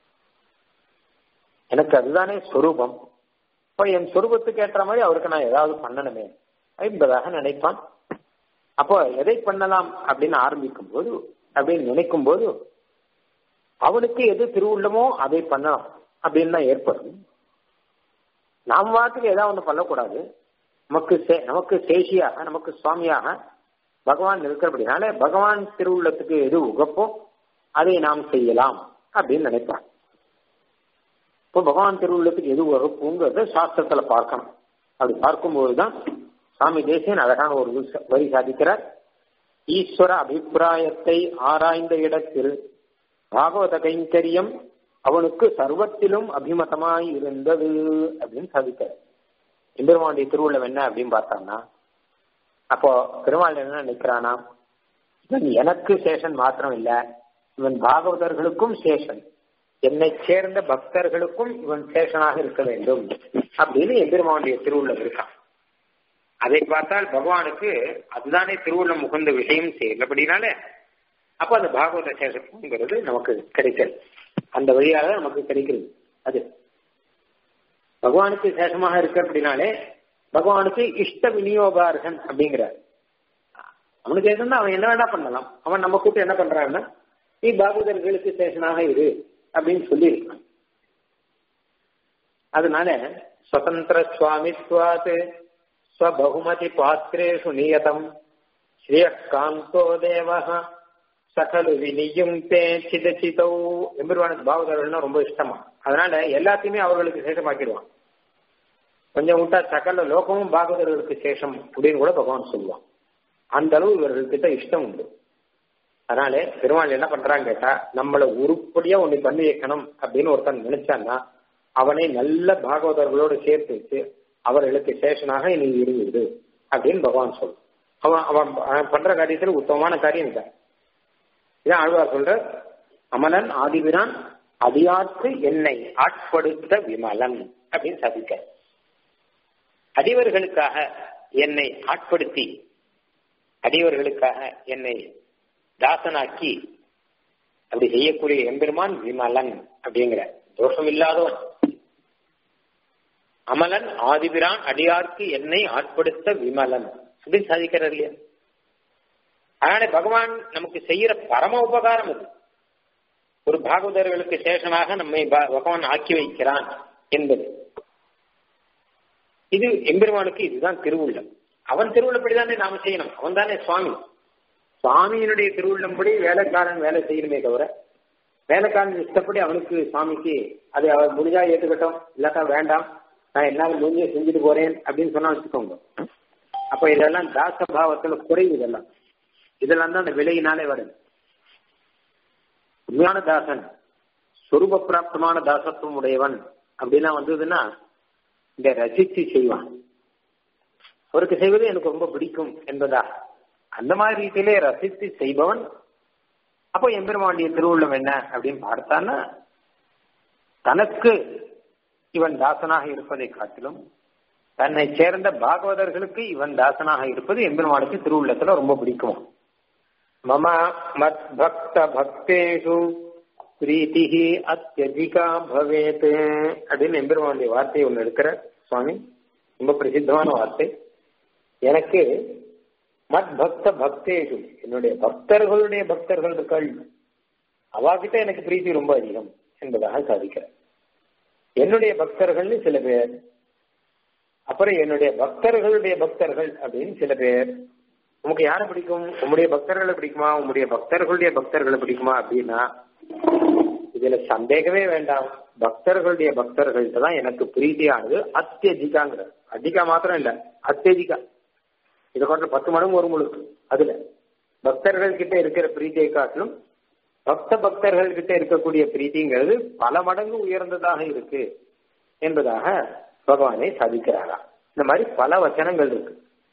Speaker 1: எனக்கு அதுதானே ஸ்வரூபம் இப்போ என் சொரூபத்துக்கு ஏற்ற மாதிரி அவருக்கு நான் ஏதாவது பண்ணணுமே என்பதாக நினைப்பான் அப்போ எதை பண்ணலாம் அப்படின்னு ஆரம்பிக்கும் போது அப்படின்னு நினைக்கும் போது அவனுக்கு எது திருவுள்ளமோ அதை பண்ணலாம் அப்படின்னு தான் ஏற்படும் நாம் வாட்டுக்கு ஏதாவது ஒன்று பண்ணக்கூடாது நமக்கு நமக்கு சேஷியாக நமக்கு சுவாமியாக பகவான் இருக்கிறபடினால பகவான் திருவுள்ளத்துக்கு எது உகப்போ அதை நாம் செய்யலாம் அப்படின்னு நினைப்பான் இப்போ பகவான் திருவுள்ளத்துக்கு எது உகப்புங்கிறத சாஸ்திரத்துல பார்க்கணும் அப்படி பார்க்கும்போதுதான் சுவாமி தேசியன் அழகான ஒரு வரி சாதிக்கிறார் ஈஸ்வர அபிப்பிராயத்தை ஆராய்ந்த இடத்தில் பாகவத கைங்கரியம் அவனுக்கு சர்வத்திலும் அபிமதமாய் இருந்தது அப்படின்னு சாதிக்கிறார் எம்பெருமானுடைய திருவுள்ளம் என்ன அப்படின்னு பார்த்தான்னா அப்போ பெருமாள் என்ன நினைக்கிறானா இவன் எனக்கு சேஷன் மாத்திரம் இல்ல இவன் பாகவதர்களுக்கும் சேஷன் என்னை சேர்ந்த பக்தர்களுக்கும் இவன் சேஷனாக இருக்க வேண்டும் அப்படின்னு எம்பெருமானுடைய திருவுள்ளம் இருக்கான் அதை பார்த்தால் பகவானுக்கு அதுதானே திருவுள்ளம் முகந்த விஷயம் செய்யலபடினால அப்ப அந்த பாகவத சேஷத்துவங்கிறது நமக்கு கிடைக்கிறது அந்த வழியாக நமக்கு கிடைக்கிறது அது பகவானுக்கு சேஷமாக இருக்க அப்படின்னாலே பகவானுக்கு இஷ்ட விநியோகார்கன் அப்படிங்கிறார் அவனுக்கு எதுனா அவன் என்ன வேணா பண்ணலாம் அவன் நம்ம கூட்டு என்ன பண்றான்னா நீ பாகவதர்களுக்கு சேஷனாக இரு அப்படின்னு சொல்லியிருக்கான் அதனால சுதந்திர சுவாமித்வாத் ஸ்வபகுமதி பாத்திரேஷு நியதம் ஸ்ரீயகாந்தோ தேவஹ சகலு வினியும் தே சிதச்சிதௌ எம்பெருவானுக்கு பாவதர்கள்னா ரொம்ப இஷ்டமா அதனால எல்லாத்தையுமே அவர்களுக்கு சேஷமாக்கிடுவான் கொஞ்சம் விட்டா சகல லோகமும் பாகவதர்களுக்கு சேஷம் அப்படின்னு கூட பகவான் சொல்லுவான் அந்த அளவு இவர்கள்கிட்ட இஷ்டம் உண்டு அதனால பெருமாள் என்ன பண்றான்னு கேட்டா நம்மளை உருப்படியா ஒண்ணு பண்ணி வைக்கணும் அப்படின்னு ஒருத்தன் நினைச்சான்னா அவனை நல்ல பாகவதர்களோடு சேர்த்து வச்சு அவர்களுக்கு சேஷனாக நீ இருந்தது அப்படின்னு பகவான் சொல் அவன் அவன் பண்ற காரியத்துல உத்தமமான காரியம் இல்லை இதான் ஆழ்வார் சொல்ற அமலன் ஆதிபிரான் அடியார்க்கு என்னை ஆட்படுத்த விமலன் அப்படின்னு சாதிக்க அடியவர்களுக்காக என்னை ஆட்படுத்தி அடியவர்களுக்காக என்னை தாசனாக்கி அப்படி செய்யக்கூடிய எம்பெருமான் விமலன் அப்படிங்கிற தோஷம் இல்லாதவன் அமலன் ஆதிபிரான் அடியார்க்கு என்னை ஆட்படுத்த விமலன் அப்படின்னு சாதிக்கிறார் இல்லையா
Speaker 2: அதனால பகவான் நமக்கு செய்யற பரம உபகாரம் அது ஒரு பாகவதர்களுக்கு சேஷனாக நம்மை பகவான் ஆக்கி வைக்கிறான் என்பது இது எம்பெருமானுக்கு இதுதான் திருவுள்ளம் அவன் திருவுள்ளப்படிதானே நாம செய்யணும் அவன் தானே சுவாமி சுவாமியினுடைய திருவுள்ளம்படி வேலைக்காரன் வேலை செய்யணுமே தவிர வேலைக்காரன் இஷ்டப்படி அவனுக்கு சுவாமிக்கு அது அவர் முடிஞ்சா ஏற்றுக்கட்டும் இல்லாட்டா வேண்டாம் நான் என்னாலும் முடிஞ்ச செஞ்சுட்டு போறேன் அப்படின்னு சொன்னா வச்சுக்கோங்க அப்ப இதெல்லாம் தாச பாவத்துல குறைவு இதெல்லாம் இதெல்லாம் தான் அந்த விலையினாலே வருது உண்மையான தாசன் சொரூப பிராப்தமான தாசத்துவம் உடையவன் அப்படிலாம் வந்ததுன்னா இந்த ரசிச்சு செய்வான் அவருக்கு செய்வது எனக்கு ரொம்ப பிடிக்கும் என்பதா அந்த மாதிரி ரீதியிலே ரசித்து செய்பவன் அப்போ எம்பெருமாண்டிய திருவுள்ளம் என்ன அப்படின்னு பார்த்தான்னா தனக்கு இவன் தாசனாக இருப்பதை காட்டிலும் தன்னை சேர்ந்த பாகவதர்களுக்கு இவன் தாசனாக இருப்பது எம்பெருமானுக்கு திருவுள்ளத்துல ரொம்ப பிடிக்கும் மம மத் பக்த பக்தேஷு பிரீத்திஹி அத்தியதிகா பவேத் அப்படின்னு எம்பெருமானுடைய வார்த்தையை ஒன்று எடுக்கிற சுவாமி ரொம்ப பிரசித்தமான வார்த்தை எனக்கு மத் பக்த பக்தேஷு என்னுடைய பக்தர்களுடைய பக்தர்கள் இருக்காள் அவாகிட்ட எனக்கு பிரீத்தி ரொம்ப அதிகம் என்பதாக சாதிக்கிறேன் என்னுடைய பக்தர்கள்னு சில பேர் அப்புறம் என்னுடைய பக்தர்களுடைய பக்தர்கள் அப்படின்னு சில பேர் உமக்கு யாரை பிடிக்கும் உம்முடைய பக்தர்களை பிடிக்குமா உம்முடைய பக்தர்களுடைய பக்தர்களை பிடிக்குமா அப்படின்னா இதுல சந்தேகமே வேண்டாம் பக்தர்களுடைய பக்தர்கள்ட்ட தான் எனக்கு பிரீத்தியானது அத்தியதிகாங்கிற அதிகா மாத்திரம் இல்ல அத்தியதிகா இதை கொஞ்சம் பத்து மடங்கு ஒரு முழுக்கு அதுல பக்தர்கள் கிட்ட இருக்கிற பிரீத்தியை காட்டிலும் பக்த பக்தர்கள் கிட்ட இருக்கக்கூடிய பிரீத்திங்கிறது பல மடங்கு உயர்ந்ததாக இருக்கு என்பதாக பகவானை சாதிக்கிறாரா இந்த மாதிரி பல வச்சனங்கள் இருக்கு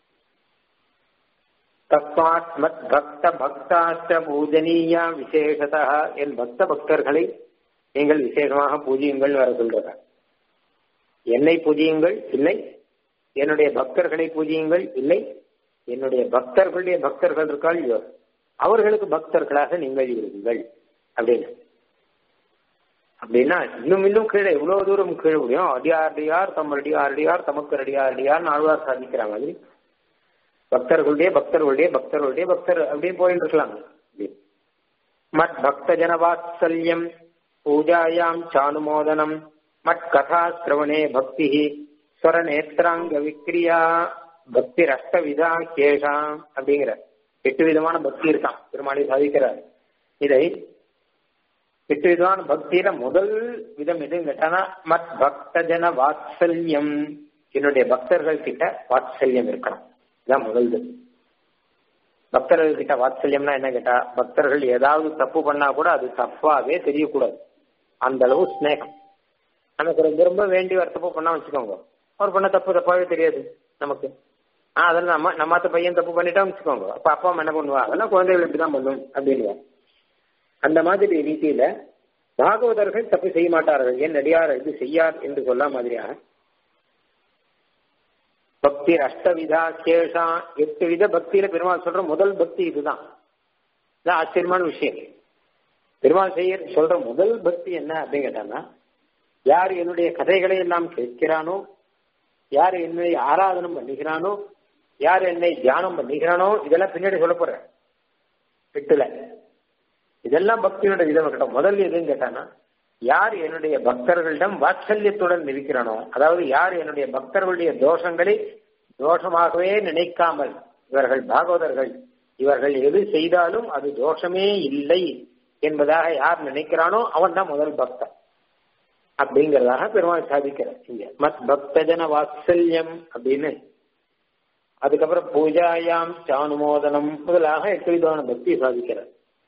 Speaker 2: தஸ்மாத் மத் பக்த பக்தாச்ச பூஜனீயா விசேஷதா என் பக்த பக்தர்களை நீங்கள் விசேஷமாக பூஜியுங்கள் வர சொல்றார் என்னை பூஜியுங்கள் இல்லை என்னுடைய பக்தர்களை பூஜியுங்கள் இல்லை என்னுடைய பக்தர்களுடைய பக்தர்கள் இருக்கால் அவர்களுக்கு பக்தர்களாக நீங்கள் இருங்கள் அப்படின்னு அப்படின்னா இன்னும் இன்னும் கீழே இவ்வளவு தூரம் கீழே முடியும் அடியார் தம் அடியார் அடியார் தமக்கு அடியார் அடியார் ஆழ்வார் சாதிக்கிற மாதிரி பக்தர்களுடைய பக்தர்களுடைய பக்தர்களுடைய பக்தர் அப்படியே போயிட்டு இருக்கலாம் மத் பக்த ஜன வாத்சல்யம் பூஜாயாம் சானுமோதனம் மத் கதா சிரவணே பக்தி ஸ்வர நேத்திராங்க விக்ரியா பக்தி ரஷ்ட விதா கேஷாம் அப்படிங்கிற எட்டு விதமான பக்தி இருக்கான் பெருமாளி சாதிக்கிறார் இதை எட்டு விதமான பக்தியில முதல் விதம் எதுன்னு கேட்டானா மத் பக்த ஜன வாத்சல்யம் என்னுடைய பக்தர்கள் கிட்ட வாத்சல்யம் இருக்கணும் இதான் முதல்து பக்தர்கள் கிட்ட வாத்சல்யம்னா என்ன கேட்டா பக்தர்கள் ஏதாவது தப்பு பண்ணா கூட அது தப்பாவே தெரியக்கூடாது அந்த அளவு ஸ்னேகம் நமக்கு ரொம்ப ரொம்ப வேண்டி ஒரு தப்பு பண்ணா வச்சுக்கோங்க அவர் பண்ண தப்பு தப்பாவே தெரியாது நமக்கு ஆஹ் அதெல்லாம் நம்ம நம்மாத்த பையன் தப்பு பண்ணிட்டா வச்சுக்கோங்க அப்ப அப்பா அம்மா என்ன பண்ணுவா அதெல்லாம் குழந்தைகள் இப்படிதான் பண்ணும் அப்படின்னு அந்த மாதிரி ரீதியில பாகவதர்கள் தப்பு செய்ய மாட்டார்கள் ஏன் நடிகார் இது செய்யார் என்று சொல்ல மாதிரியாக பக்தி அஷ்டவிதா கேஷா எட்டு வித பக்தியில பெருமாள் சொல்ற முதல் பக்தி இதுதான் இதான் ஆச்சரியமான விஷயம் பெருமாள் செய்ய சொல்ற முதல் பக்தி என்ன அப்படின்னு கேட்டான்னா யார் என்னுடைய கதைகளை எல்லாம் கேட்கிறானோ யார் என்னை ஆராதனம் பண்ணுகிறானோ யார் என்னை தியானம் பண்ணுகிறானோ இதெல்லாம் பின்னாடி சொல்ல போறேன் எட்டுல இதெல்லாம் பக்தியோட விதம் கேட்டோம் முதல் எதுன்னு கேட்டானா யார் என்னுடைய பக்தர்களிடம் வாத்சல்யத்துடன் இருக்கிறானோ அதாவது யார் என்னுடைய பக்தர்களுடைய தோஷங்களை தோஷமாகவே நினைக்காமல் இவர்கள் பாகவதர்கள் இவர்கள் எது செய்தாலும் அது தோஷமே இல்லை என்பதாக யார் நினைக்கிறானோ அவன் தான் முதல் பக்தன் அப்படிங்கிறதாக பெருமாள் சாதிக்கிறார் இங்க மத் பக்தஜன வாத்சல்யம் அப்படின்னு அதுக்கப்புறம் பூஜாயாம் சானுமோதனம் முதலாக எட்டு விதமான பக்தி சாதிக்கிறார்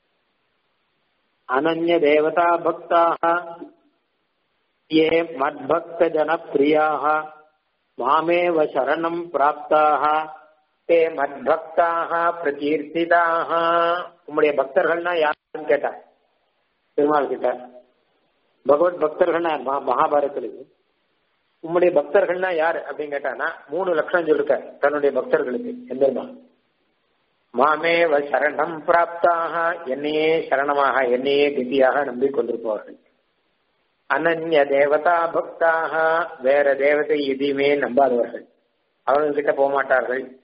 Speaker 2: அனன்ய தேவதா பக்தாக ये मद्भक्तजनप्रियाः मामेव शरणम् प्राप्ताः ते மத்பக்தாக பிரகீர்த்திதாக உம்முடைய பக்தர்கள்னா யாருன்னு கேட்டா பெருமாள் கிட்ட பகவத் பக்தர்கள்னா மகாபாரதத்துக்கு உம்முடைய பக்தர்கள்னா யார் அப்படின்னு கேட்டானா மூணு லட்சம் சொல்லிருக்க தன்னுடைய பக்தர்களுக்கு எம்பெருமான் மாமேவ சரணம் பிராப்தாக என்னையே சரணமாக என்னையே கதியாக நம்பிக்கொண்டிருப்பவர்கள் அனன்ய தேவதா பக்தாக வேற தேவதை எதையுமே நம்பாதவர்கள் அவர்கள் கிட்ட போக மாட்டார்கள்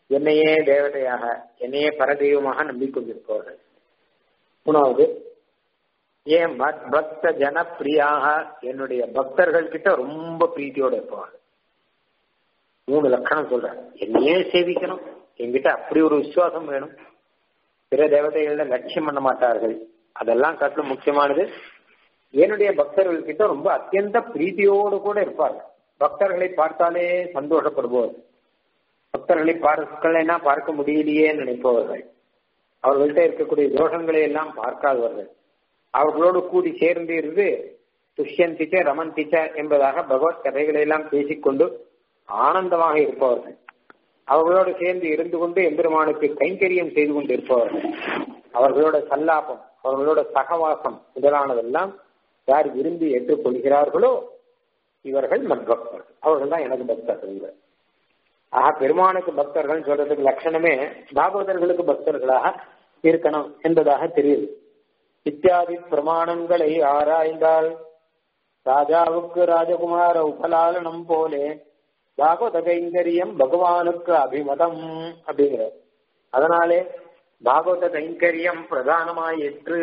Speaker 2: என்னையே தேவதையாக என்னையே பரதெய்வமாக நம்பிக்கொண்டிருப்பவர்கள் மூணாவது ஏன் மத் பக்த ஜனப்பிரியாக என்னுடைய பக்தர்கள் கிட்ட ரொம்ப பிரீத்தியோட இருப்பாங்க மூணு லட்சணம் சொல்றேன் என்னையே சேவிக்கணும் என்கிட்ட அப்படி ஒரு விசுவாசம் வேணும் பிற தேவதைகள லட்சியம் பண்ண மாட்டார்கள் அதெல்லாம் காட்டிலும் முக்கியமானது என்னுடைய பக்தர்கள் கிட்ட ரொம்ப அத்தியந்த பிரீத்தியோடு கூட இருப்பாங்க பக்தர்களை பார்த்தாலே சந்தோஷப்படுபவர் பக்தர்களை பார்க்கலைன்னா பார்க்க முடியலையே நினைப்பவர்கள் அவர்கள்ட்ட இருக்கக்கூடிய தோஷங்களை எல்லாம் பார்க்காதவர்கள் அவர்களோடு கூடி சேர்ந்து இருந்து துஷ்யந்திச்ச ரமந்திச்ச என்பதாக பகவத் கதைகளை எல்லாம் பேசிக்கொண்டு ஆனந்தமாக இருப்பவர்கள் அவர்களோடு சேர்ந்து இருந்து கொண்டு எம்பெருமானுக்கு கைங்கரியம் செய்து கொண்டு இருப்பவர்கள் அவர்களோட சல்லாபம் அவர்களோட சகவாசம் முதலானதெல்லாம் யார் விரும்பி ஏற்றுக்கொள்கிறார்களோ இவர்கள் மத்பக்தர்கள் அவர்கள் தான் எனக்கு பக்தர்கள் ஆக பெருமானுக்கு பக்தர்கள் சொல்றதுக்கு லட்சணமே பாகவதர்களுக்கு பக்தர்களாக இருக்கணும் என்பதாக தெரியுது இத்தியாதி பிரமாணங்களை ஆராய்ந்தால் ராஜாவுக்கு ராஜகுமார உபலாலனம் போலே பாகவத கைங்கரியம் பகவானுக்கு அபிமதம் அப்படிங்கிற அதனாலே பாகவத கைங்கரியம் பிரதானமாயிற்று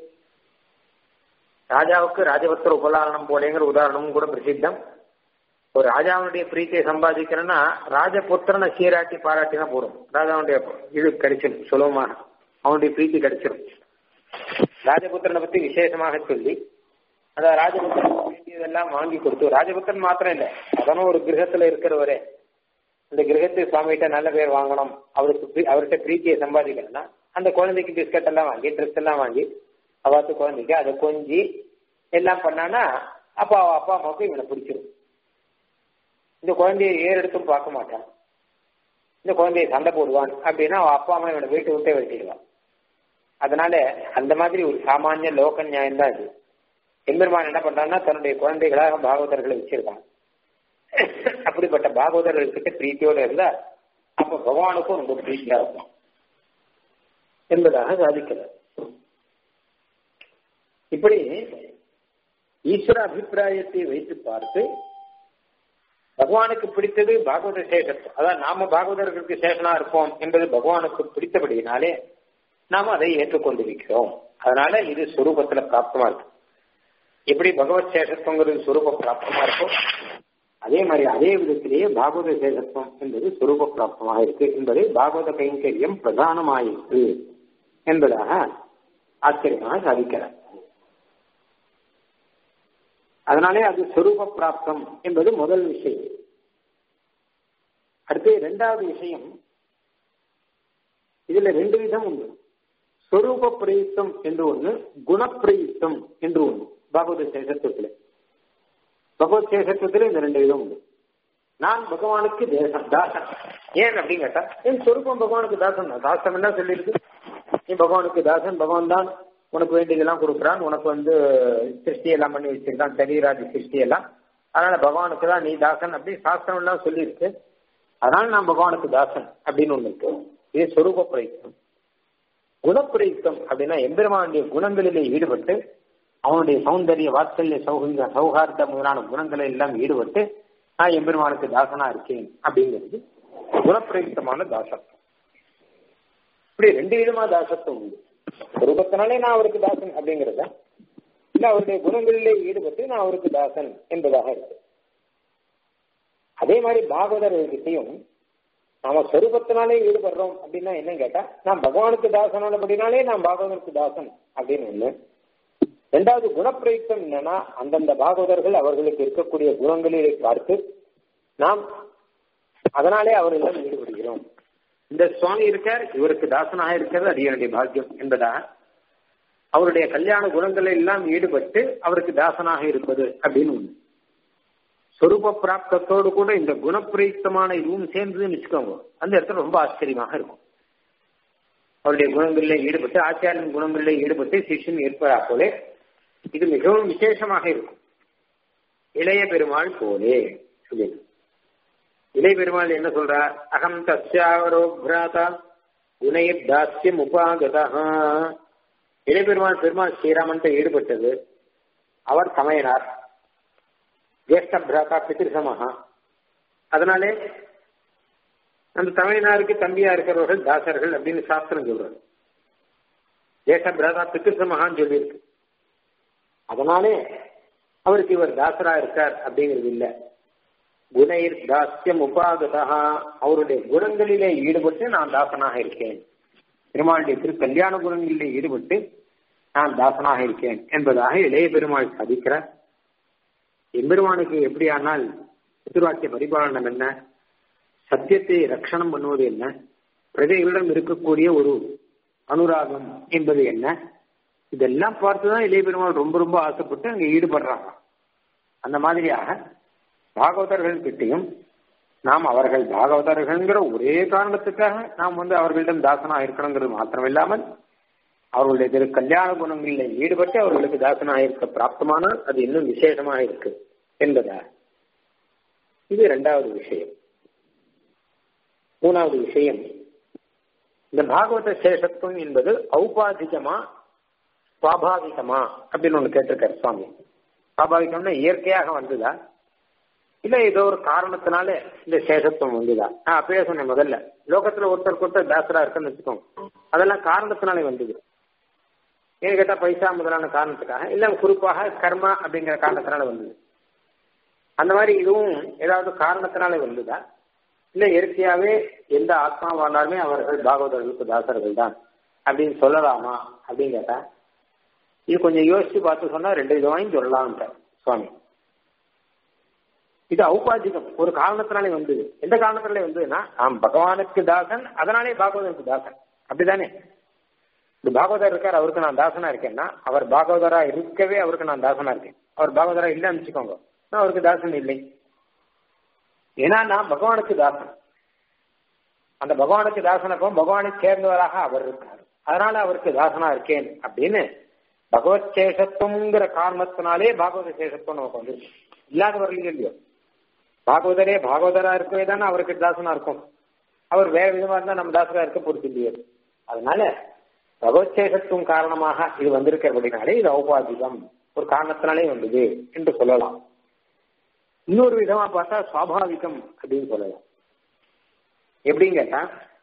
Speaker 2: ராஜாவுக்கு ராஜபக்தர் உபலாலனம் போலேங்கிற உதாரணமும் கூட பிரசித்தம் ஒரு ராஜாவுடைய பிரீத்தியை சம்பாதிக்கிறேன்னா ராஜபுத்திரனை சீராட்டி பாராட்டினா போடும் ராஜாவுடைய இது கிடைச்சிடும் சுலபமாக அவனுடைய பிரீத்தி கிடைச்சிடும் ராஜபுத்திரனை பத்தி விசேஷமாக சொல்லி அந்த ராஜபுத்திரன் இதெல்லாம் வாங்கி கொடுத்து ராஜபுத்திரன் மாத்திரம் இல்ல அதனும் ஒரு கிரகத்துல இருக்கிறவரே அந்த கிரகத்து சுவாமிகிட்ட நல்ல பேர் வாங்கணும் அவருக்கு அவர்கிட்ட பிரீத்தியை சம்பாதிக்கணும்னா அந்த குழந்தைக்கு பிஸ்கட் எல்லாம் வாங்கி ட்ரெஸ் எல்லாம் வாங்கி அவாத்து குழந்தைக்கு அதை கொஞ்சி எல்லாம் பண்ணானா அப்பா அப்பா அம்மாவுக்கு இவனை பிடிச்சிடும் இந்த குழந்தைய ஏறெடுத்தும் பார்க்க மாட்டான் இந்த குழந்தைய சண்டை போடுவான் அப்படின்னா அவன் அப்பா அம்மா இவனை வீட்டு விட்டே வெட்டிடுவான் அதனால அந்த மாதிரி ஒரு சாமானிய லோக நியாயம் தான் இது எம்பெருமான் என்ன பண்றான்னா தன்னுடைய குழந்தைகளாக பாகவதர்களை வச்சிருக்கான் அப்படிப்பட்ட பாகவதர்கள் கிட்ட பிரீத்தியோட இருந்தா அப்ப பகவானுக்கும் ரொம்ப பிரீத்தியா இருக்கும் என்பதாக சாதிக்கிறார் இப்படி ஈஸ்வர அபிப்பிராயத்தை வைத்து பார்த்து பகவானுக்கு பிடித்தது பாகவத சேஷத்துவம் அதான் நாம பாகவதர்களுக்கு சேஷனா இருப்போம் என்பது பகவானுக்கு பிடித்தபடியினாலே நாம அதை ஏற்றுக்கொண்டிருக்கிறோம் அதனால இது சுரூபத்துல பிராப்தமா இருக்கு எப்படி பகவத் சேஷத்துவங்கிறது சுரூப பிராப்தமா இருக்கும் அதே மாதிரி அதே விதத்திலேயே பாகவத சேஷத்துவம் என்பது சுரூப பிராப்தமாக இருக்கு என்பதை பாகவத கைங்கரியம் பிரதானமாயிருக்கு என்பதாக ஆச்சரியமாக சாதிக்கிறார் அதனாலே அது சொரூப பிராப்தம் என்பது முதல் விஷயம் அடுத்து இரண்டாவது விஷயம் இதுல ரெண்டு விதம் உண்டு சொரூப பிரயுக்தம் என்று ஒண்ணு குணப்பிரயுக்தம் என்று ஒண்ணு பகவத சேஷத்துவத்தில் பகவத் சேஷத்துவத்தில் இந்த ரெண்டு விதம் உண்டு நான் பகவானுக்கு தேசம் தாசன் ஏன் அப்படின்னு கேட்டா என் சொரூபம் பகவானுக்கு தாசன் தான் தாசம் என்ன சொல்லியிருக்கு நீ பகவானுக்கு தாசன் பகவான் தான் உனக்கு வேண்டியதெல்லாம் கொடுக்குறான் உனக்கு வந்து சிருஷ்டி எல்லாம் பண்ணி வச்சிருக்கான் சரீராதி சிருஷ்டி எல்லாம் அதனால பகவானுக்கு தான் நீ தாசன் அப்படி சாஸ்திரம் எல்லாம் சொல்லியிருக்கு அதனால நான் பகவானுக்கு தாசன் அப்படின்னு ஒண்ணு இருக்கு இது சொரூப பிரயுக்தம் குணப்பிரயுக்தம் அப்படின்னா எம்பெருமானுடைய குணங்களிலே ஈடுபட்டு அவனுடைய சௌந்தரிய வாத்சல்ய சௌகந்த சௌகார்த்த முதலான குணங்களை எல்லாம் ஈடுபட்டு நான் எம்பெருமானுக்கு தாசனா இருக்கேன் அப்படிங்கிறது குணப்பிரயுக்தமான தாசத்துவம் இப்படி ரெண்டு விதமா தாசத்துவம் உண்டு ரூபத்தினாலே நான் அவருக்கு தாசன் அப்படிங்கிறத இல்ல அவருடைய குணங்களிலே ஈடுபட்டு நான் அவருக்கு தாசன் என்பதாக இருக்கு அதே மாதிரி பாகவதர்கிட்டையும் நாம சொரூபத்தினாலே ஈடுபடுறோம் அப்படின்னா என்ன கேட்டா நான் பகவானுக்கு தாசனானபடினாலே நான் பாகவதற்கு தாசன் அப்படின்னு ஒண்ணு ரெண்டாவது குணப்பிரயுக்தம் என்னன்னா அந்தந்த பாகவதர்கள் அவர்களுக்கு இருக்கக்கூடிய குணங்களிலே பார்த்து நாம் அதனாலே அவர்களிடம் ஈடுபடுகிறோம் இந்த சுவாமி இருக்கார் இவருக்கு தாசனாக இருக்கிறது அடியனுடைய பாக்கியம் என்பதாக அவருடைய கல்யாண குணங்களை எல்லாம் ஈடுபட்டு அவருக்கு தாசனாக இருப்பது அப்படின்னு ஒண்ணு சொரூப பிராப்தத்தோடு கூட இந்த குணப்பிரயுக்தமான இதுவும் சேர்ந்ததுன்னு வச்சுக்கோங்க அந்த இடத்துல ரொம்ப ஆச்சரியமாக இருக்கும் அவருடைய குணங்களில் ஈடுபட்டு ஆச்சாரியின் குணங்களில் ஈடுபட்டு சிஷ்யன் ஏற்பதா போலே இது மிகவும் விசேஷமாக இருக்கும் இளைய பெருமாள் போலே சொல்லி இளைய பெருமாள் என்ன சொல்றார் அகம் தஸ்யாவரோ பிராதா உனைய தாஸ்யம் உபாகதா இளைய பெருமாள் பெருமாள் ஸ்ரீராமன் ஈடுபட்டது அவர் சமையனார் ஜேஷ்ட பிராதா பிதிருசமஹா அதனாலே அந்த தமையனாருக்கு தம்பியா இருக்கிறவர்கள் தாசர்கள் அப்படின்னு சாஸ்திரம் சொல்றாரு ஏஷ பிரதா பித்திருமகான்னு சொல்லியிருக்கு அதனாலே அவருக்கு இவர் தாசரா இருக்கார் அப்படிங்கிறது இல்லை குணைர் தாஸ்யம் உபாகதா அவருடைய குணங்களிலே ஈடுபட்டு நான் தாசனாக இருக்கேன் பெருமாளுடைய திரு கல்யாண குணங்களிலே ஈடுபட்டு நான் தாசனாக இருக்கேன் என்பதாக இளைய பெருமாள் சாதிக்கிறார் எம்பெருமானுக்கு எப்படியானால் பித்ருவாக்கிய பரிபாலனம் என்ன சத்தியத்தை ரட்சணம் பண்ணுவது என்ன பிரஜைகளிடம் இருக்கக்கூடிய ஒரு அனுராகம் என்பது என்ன இதெல்லாம் பார்த்துதான் இளைய பெருமாள் ரொம்ப ரொம்ப ஆசைப்பட்டு அங்க ஈடுபடுறாங்க அந்த மாதிரியாக பாகவதர்கள் கிட்டையும் நாம் அவர்கள் பாகவதர்கள்ங்கிற ஒரே காரணத்துக்காக நாம் வந்து அவர்களிடம் தாசனா இருக்கணுங்கிறது மாத்திரம் இல்லாமல் அவர்களுடைய திரு கல்யாண குணங்களில் ஈடுபட்டு அவர்களுக்கு தாசனாக இருக்க பிராப்தமானால் அது இன்னும் விசேஷமாக இருக்கு என்பதா இது இரண்டாவது விஷயம் மூணாவது விஷயம் இந்த பாகவத சேஷத்துவம் என்பது ஔபாதிகமா சுவாபாவிகமா அப்படின்னு ஒண்ணு கேட்டிருக்காரு சுவாமி சுவாபாவிகம்னா இயற்கையாக வந்ததா இல்ல ஏதோ ஒரு காரணத்தினால இந்த சேஷத்துவம் வந்துதா நான் அப்பயே சொன்னேன் முதல்ல லோகத்துல ஒருத்தருக்கு ஒருத்தர் தாசரா இருக்குன்னு வச்சுக்கோங்க அதெல்லாம் காரணத்தினாலே வந்தது ஏன்னு கேட்டா பைசா முதலான காரணத்துக்காக இல்ல குறிப்பாக கர்மா அப்படிங்கிற காரணத்தினால வந்தது அந்த மாதிரி இதுவும் ஏதாவது காரணத்தினாலே வந்ததா இல்ல இயற்கையாவே எந்த ஆத்மாவானாலுமே அவர்கள் பாகவதர்களுக்கு தாசர்கள் தான் அப்படின்னு சொல்லலாமா அப்படின்னு கேட்டா இது கொஞ்சம் யோசிச்சு பார்த்து சொன்னா ரெண்டு விதமாயும் சொல்லலாம்ட்ட சுவாமி இது ஔபாதிகம் ஒரு காரணத்தினாலே வந்தது எந்த காரணத்தினாலே வந்ததுன்னா நாம் பகவானுக்கு தாசன் அதனாலே பாகவதனுக்கு தாசன் அப்படிதானே இந்த பாகவதர் இருக்கார் அவருக்கு நான் தாசனா இருக்கேன்னா அவர் பாகவதரா இருக்கவே அவருக்கு நான் தாசனா இருக்கேன் அவர் பாகவதரா இல்லைன்னு வச்சுக்கோங்க நான் அவருக்கு தாசன் இல்லை ஏன்னா நான் பகவானுக்கு தாசன் அந்த பகவானுக்கு தாசனப்போ பகவானை சேர்ந்தவராக அவர் இருக்கார் அதனால அவருக்கு தாசனா இருக்கேன் அப்படின்னு பகவத் சேஷத்துவங்கிற காரணத்தினாலே பாகவத சேஷத்துவம் நமக்கு வந்து இல்லாதவர்கள் இல்லையோ பாகவதரே பாகவதரா இருக்கவே தானே அவருக்கு தாசனா இருக்கும் அவர் வேற விதமா இருந்தா நம்ம தாசரா இருக்க பொறுத்து இல்லையோ அதனால பகவத் சேஷத்துவம் காரணமாக இது வந்திருக்கிறபடினாலே இது ஔபாதிகம் ஒரு காரணத்தினாலே வந்தது என்று சொல்லலாம் இன்னொரு விதமா பார்த்தா சுவாபாவிகம் அப்படின்னு சொல்லலாம் எப்படின்னு கேட்டா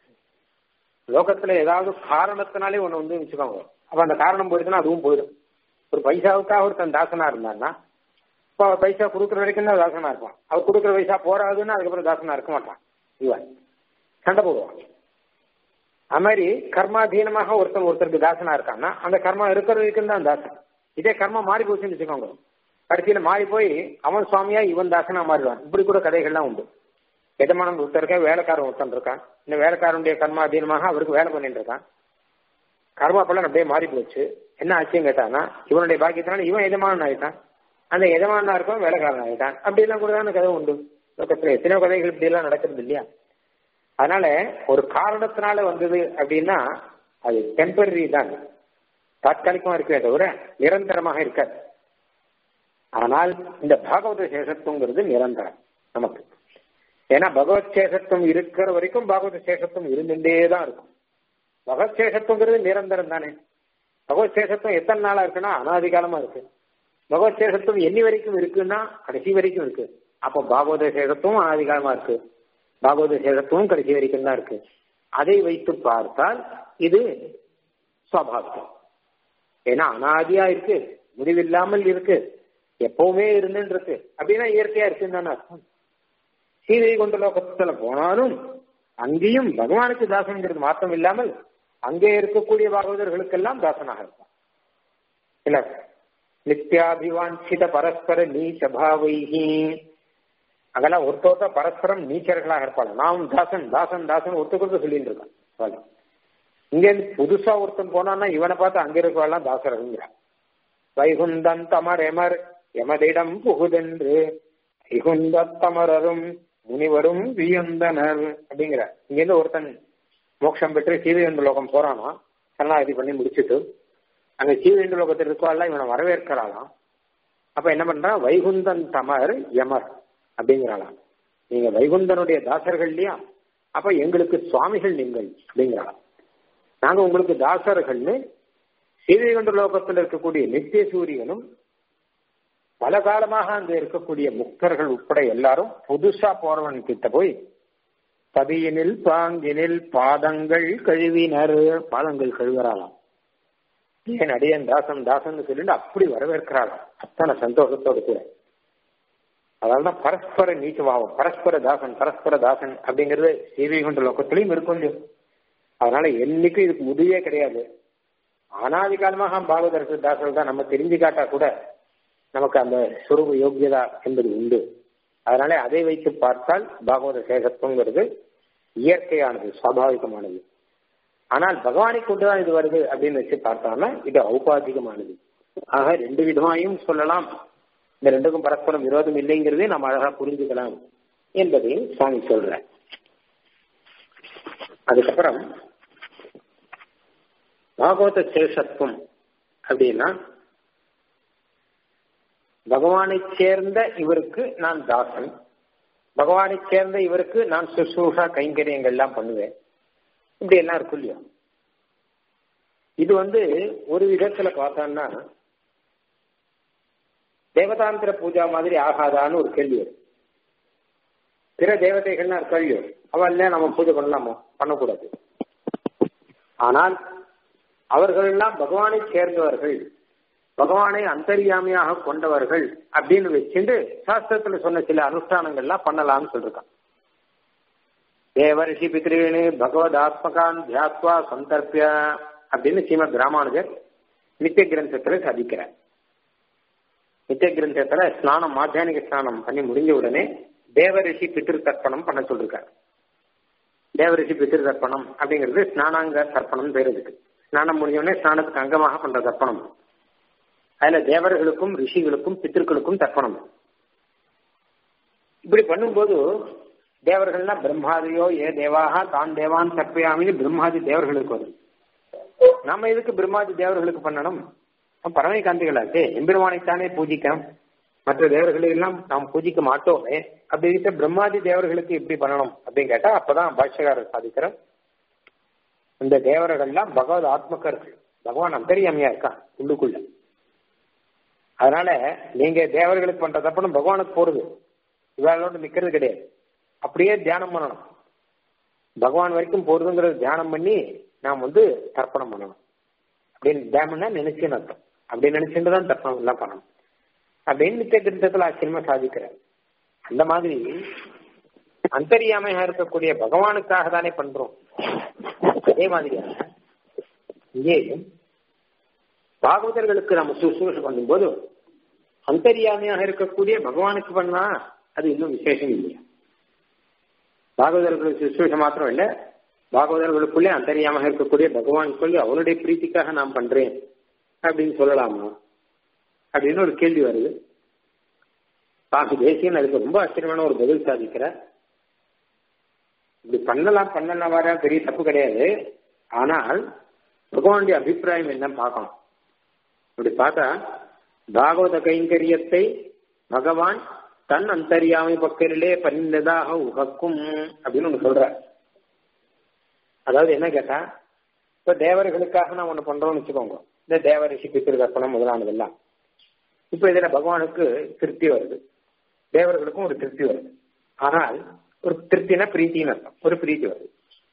Speaker 2: லோகத்துல ஏதாவது காரணத்தினாலே ஒண்ணு வந்து வச்சுக்கோங்க அப்ப அந்த காரணம் போயிடுச்சுன்னா அதுவும் போயிடும் ஒரு பைசாவுக்காக ஒருத்தன் தாசனா இருந்தான்னா இப்போ அவர் பைசா கொடுக்குற வரைக்கும் தான் தாசனா இருப்பான் அவர் கொடுக்குற பைசா போறாதுன்னு அதுக்கப்புறம் தாசனா இருக்க மாட்டான் இவன் சண்டை போடுவான் அது மாதிரி கர்மாதீனமாக ஒருத்தன் ஒருத்தருக்கு தாசனா இருக்கான்னா அந்த கர்மா இருக்கிற வரைக்கும் தான் தாசன் இதே கர்மா மாறி போச்சுன்னு வச்சுக்கோங்க கடைசியில மாறி போய் அவன் சுவாமியா இவன் தாசனா மாறிடுவான் இப்படி கூட கதைகள்லாம் உண்டு எஜமானன் ஒருத்தர் இருக்கா வேலைக்காரன் ஒருத்தன் இருக்கான் இந்த வேலைக்காரனுடைய கர்மா அதீனமாக அவருக்கு வேலை பண்ணிட்டு இருக்கான் கர்மா பலன் அப்படியே மாறி போச்சு என்ன ஆச்சுன்னு கேட்டானா இவனுடைய பாக்கியத்தினால இவன் எஜமானன் ஆயிட்டான் அந்த எஜமானா இருக்கும் வேலைக்காரன் ஆயிட்டான் அப்படி எல்லாம் கூட தான் கதை உண்டு லோகத்துல எத்தனையோ கதைகள் இப்படி எல்லாம் நடக்கிறது இல்லையா அதனால ஒரு காரணத்தினால வந்தது அப்படின்னா அது டெம்பரரி தான் தாற்காலிகமா இருக்கே தவிர நிரந்தரமாக இருக்காது ஆனால் இந்த பாகவத சேஷத்துவங்கிறது நிரந்தரம் நமக்கு ஏன்னா பகவத் சேஷத்துவம் இருக்கிற வரைக்கும் பாகவத சேஷத்துவம் இருந்துட்டே தான் இருக்கும் பகவத் சேஷத்துவங்கிறது நிரந்தரம் தானே பகவத் சேஷத்துவம் எத்தனை நாளா இருக்குன்னா அனாதிகாலமா இருக்கு பகவத் சேஷத்துவம் எண்ணி வரைக்கும் இருக்குன்னா கடைசி வரைக்கும் இருக்கு அப்போ பாகவத சேஷத்துவம் அனாதிகாலமா இருக்கு பாகவத சேஷத்துவம் கடைசி வரைக்கும் தான் இருக்கு அதை வைத்து பார்த்தால் இது சுவாபாவிகம் ஏன்னா அனாதியா இருக்கு முடிவில்லாமல் இருக்கு எப்பவுமே இருந்துன்னு இருக்கு அப்படின்னா இயற்கையா இருக்குன்னு தானே அர்த்தம் சீதை கொண்ட லோகத்துல போனாலும் அங்கேயும் பகவானுக்கு தாசன்கிறது மாற்றம் இல்லாமல் அங்கே இருக்கக்கூடிய பாகவதர்களுக்கெல்லாம் தாசனாக இருப்பான் இல்ல நித்யாபிவாஞ்சித பரஸ்பர நீச்சபாவைஹி அங்கெல்லாம் ஒருத்தொருத்த பரஸ்பரம் நீச்சர்களாக இருப்பாங்க நாம் தாசன் தாசன் தாசன் ஒருத்தருக்கு சொல்லிட்டு இருக்கான் இங்க இருந்து புதுசா ஒருத்தன் போனான்னா இவனை பார்த்து அங்க இருக்கவெல்லாம் தாசரங்கிறான் வைகுந்தன் தமர் எமர் எமதிடம் புகுதென்று வைகுந்தத்தமரரும் முனிவரும் வியந்தனர் அப்படிங்கிற இங்க இருந்து ஒருத்தன் மோட்சம் பெற்று சீவையந்த லோகம் போறானா சரணாகதி பண்ணி முடிச்சுட்டு அங்க சீவையந்த லோகத்தில் இருக்கவாள்லாம் இவனை வரவேற்கிறாளாம் அப்ப என்ன பண்றான் வைகுந்தன் தமர் யமர் அப்படிங்கிறாளாம் நீங்க வைகுந்தனுடைய தாசர்கள் இல்லையா அப்ப எங்களுக்கு சுவாமிகள் நீங்கள் அப்படிங்கிறாளாம் நாங்க உங்களுக்கு தாசர்கள்னு சீவைகுண்ட லோகத்தில் இருக்கக்கூடிய நித்திய சூரியனும் பல காலமாக அங்க இருக்கக்கூடிய முக்தர்கள் உட்பட எல்லாரும் புதுசா போறவன் கிட்ட போய் பதியினில் பாங்கினில் பாதங்கள் கழுவினர் பாதங்கள் கழுவுறாளாம் ஏன் அடியன் தாசன் தாசன் சொல்லிட்டு அப்படி வரவேற்கிறாளாம் அத்தனை சந்தோஷத்தோடு கூட அதனால்தான் பரஸ்பர நீச்சபாவம் பரஸ்பர தாசன் பரஸ்பர தாசன் அப்படிங்கிறது சீவைகுண்ட லோகத்திலையும் இருக்கும் இல்லையோ அதனால என்னைக்கும் இதுக்கு முடிவே கிடையாது அனாதி காலமாக பாகவதற்கு தாசர்கள் தான் நம்ம தெரிஞ்சு காட்டா கூட நமக்கு அந்த சுரூப யோக்கியதா என்பது உண்டு அதனால அதை வைத்து பார்த்தால் பாகவத சேகத்துவங்கிறது இயற்கையானது சுவாபாவிகமானது ஆனால் பகவானை கொண்டுதான் இது வருது அப்படின்னு வச்சு பார்த்தோம்னா இது ஔபாதிகமானது ஆக ரெண்டு விதமாயும் சொல்லலாம் இந்த ரெண்டுக்கும் பரஸ்பரம் விரோதம் இல்லைங்கிறதே நம்ம அழகா புரிஞ்சுக்கலாம் என்பதையும் சுவாமி சொல்ற அதுக்கப்புறம் பாகவத சேஷத்துவம் அப்படின்னா பகவானை சேர்ந்த இவருக்கு நான் தாசன் பகவானை சேர்ந்த இவருக்கு நான் சுசூஷா கைங்கரியங்கள் எல்லாம் பண்ணுவேன் இப்படி எல்லாம் இருக்கும் இல்லையா இது வந்து ஒரு விதத்துல பார்த்தோம்னா தேவதாந்திர பூஜா மாதிரி ஆகாதான்னு ஒரு கேள்வி வரும் பிற தேவதைகள்லாம் இருக்கா அவல்ல நம்ம பூஜை பண்ணலாமோ பண்ணக்கூடாது ஆனால் அவர்களெல்லாம் பகவானை சேர்ந்தவர்கள் பகவானை அந்தரியாமையாக கொண்டவர்கள் அப்படின்னு வச்சுட்டு சாஸ்திரத்துல சொன்ன சில அனுஷ்டானங்கள்லாம் பண்ணலாம்னு சொல்லிருக்கான் தேவரிஷி பித்ரீனு பகவத் ஆத்மகான் தியாத்வா சந்தர்ப்பிய அப்படின்னு ஸ்ரீமத் ராமானுஜர் நித்திய கிரந்தத்துல சாதிக்கிறார் நித்திய கிரந்தத்துல ஸ்நானம் மாத்தியானிக ஸ்நானம் பண்ணி முடிஞ்ச உடனே தேவரிஷி பித்திரு தர்ப்பணம் பண்ண சொல்லிருக்கார் தேவரிஷி பித்திரு தர்ப்பணம் அப்படிங்கிறது ஸ்நானாங்க தர்ப்பணம் பேர் இருக்கு ஸ்நானம் முடிஞ்ச ஸ்நானத்துக்கு அங்கமாக பண்ற தர்ப்பணம் அதுல தேவர்களுக்கும் ரிஷிகளுக்கும் பித்திருக்களுக்கும் தர்ப்பணம் இப்படி பண்ணும்போது தேவர்கள்னா பிரம்மாதியோ ஏ தேவாக தான் தேவான் தர்ப்பயாமின்னு பிரம்மாதி தேவர்களுக்கு வரும் நம்ம எதுக்கு பிரம்மாதி தேவர்களுக்கு பண்ணணும் பறவை காந்திகளாச்சு எம்பெருமானைத்தானே பூஜிக்கணும் மற்ற தேவர்களை எல்லாம் நாம் பூஜிக்க மாட்டோமே அப்படிங்கிட்ட பிரம்மாதி தேவர்களுக்கு எப்படி பண்ணணும் அப்படின்னு கேட்டா அப்பதான் பாஷ்யகாரர் சாதிக்கிறோம் இந்த தேவர்கள்லாம் பகவத் ஆத்மக்கர்கள் பகவான் அந்தரியாமையா இருக்கான் உள்ளுக்குள்ள அதனால நீங்க தேவர்களுக்கு பண்ற தப்பணும் பகவானுக்கு போறது இவாளோட நிக்கிறது கிடையாது அப்படியே தியானம் பண்ணணும் பகவான் வரைக்கும் போறதுங்கிறது தியானம் பண்ணி நாம் வந்து தர்ப்பணம் பண்ணணும் அப்படின்னு தியானம்னா நினைச்சுன்னு அர்த்தம் அப்படி நினைச்சுட்டு தான் தர்ப்பணம் எல்லாம் பண்ணணும் அப்படின்னு நித்திய கிரந்தத்துல ஆச்சரியமா சாதிக்கிறார் அந்த மாதிரி அந்தரியாமையா இருக்கக்கூடிய பகவானுக்காக தானே பண்றோம் அதே மாதிரியாக இங்கே பாகவதர்களுக்கு நம்ம சுசூஷம் பண்ணும்போது அந்தரியாமையாக இருக்கக்கூடிய பகவானுக்கு பண்ணா அது இன்னும் விசேஷம் இல்லையா பாகவதர்களுக்கு சுசூஷம் மாத்திரம் இல்ல பாகவதர்களுக்குள்ளே அந்தரியாமாக இருக்கக்கூடிய பகவானுக்குள்ளே அவனுடைய பிரீத்திக்காக நான் பண்றேன் அப்படின்னு சொல்லலாமா அப்படின்னு ஒரு கேள்வி வருது பாகு தேசியன் அதுக்கு ரொம்ப ஆச்சரியமான ஒரு பதில் சாதிக்கிறார் இப்படி பண்ணலாம் பண்ணலாம் வர பெரிய தப்பு கிடையாது ஆனால் பகவானுடைய அபிப்பிராயம் என்ன பார்க்கணும் இப்படி பார்த்தா பாகவத கைங்கரியத்தை பகவான் தன் அந்தரியாமை பக்கரிலே பணிந்ததாக உகக்கும் அப்படின்னு ஒண்ணு சொல்ற அதாவது என்ன கேட்டா இப்ப தேவர்களுக்காக நான் ஒண்ணு பண்றோம்னு வச்சுக்கோங்க இந்த தேவரிஷி பித்திருக்கப்பணம் முதலானதெல்லாம் இப்ப இதுல பகவானுக்கு திருப்தி வருது தேவர்களுக்கும் ஒரு திருப்தி வருது ஆனால் ஒரு திருப்தினா பிரீத்தின்னு அர்த்தம் ஒரு பிரீத்தி வருது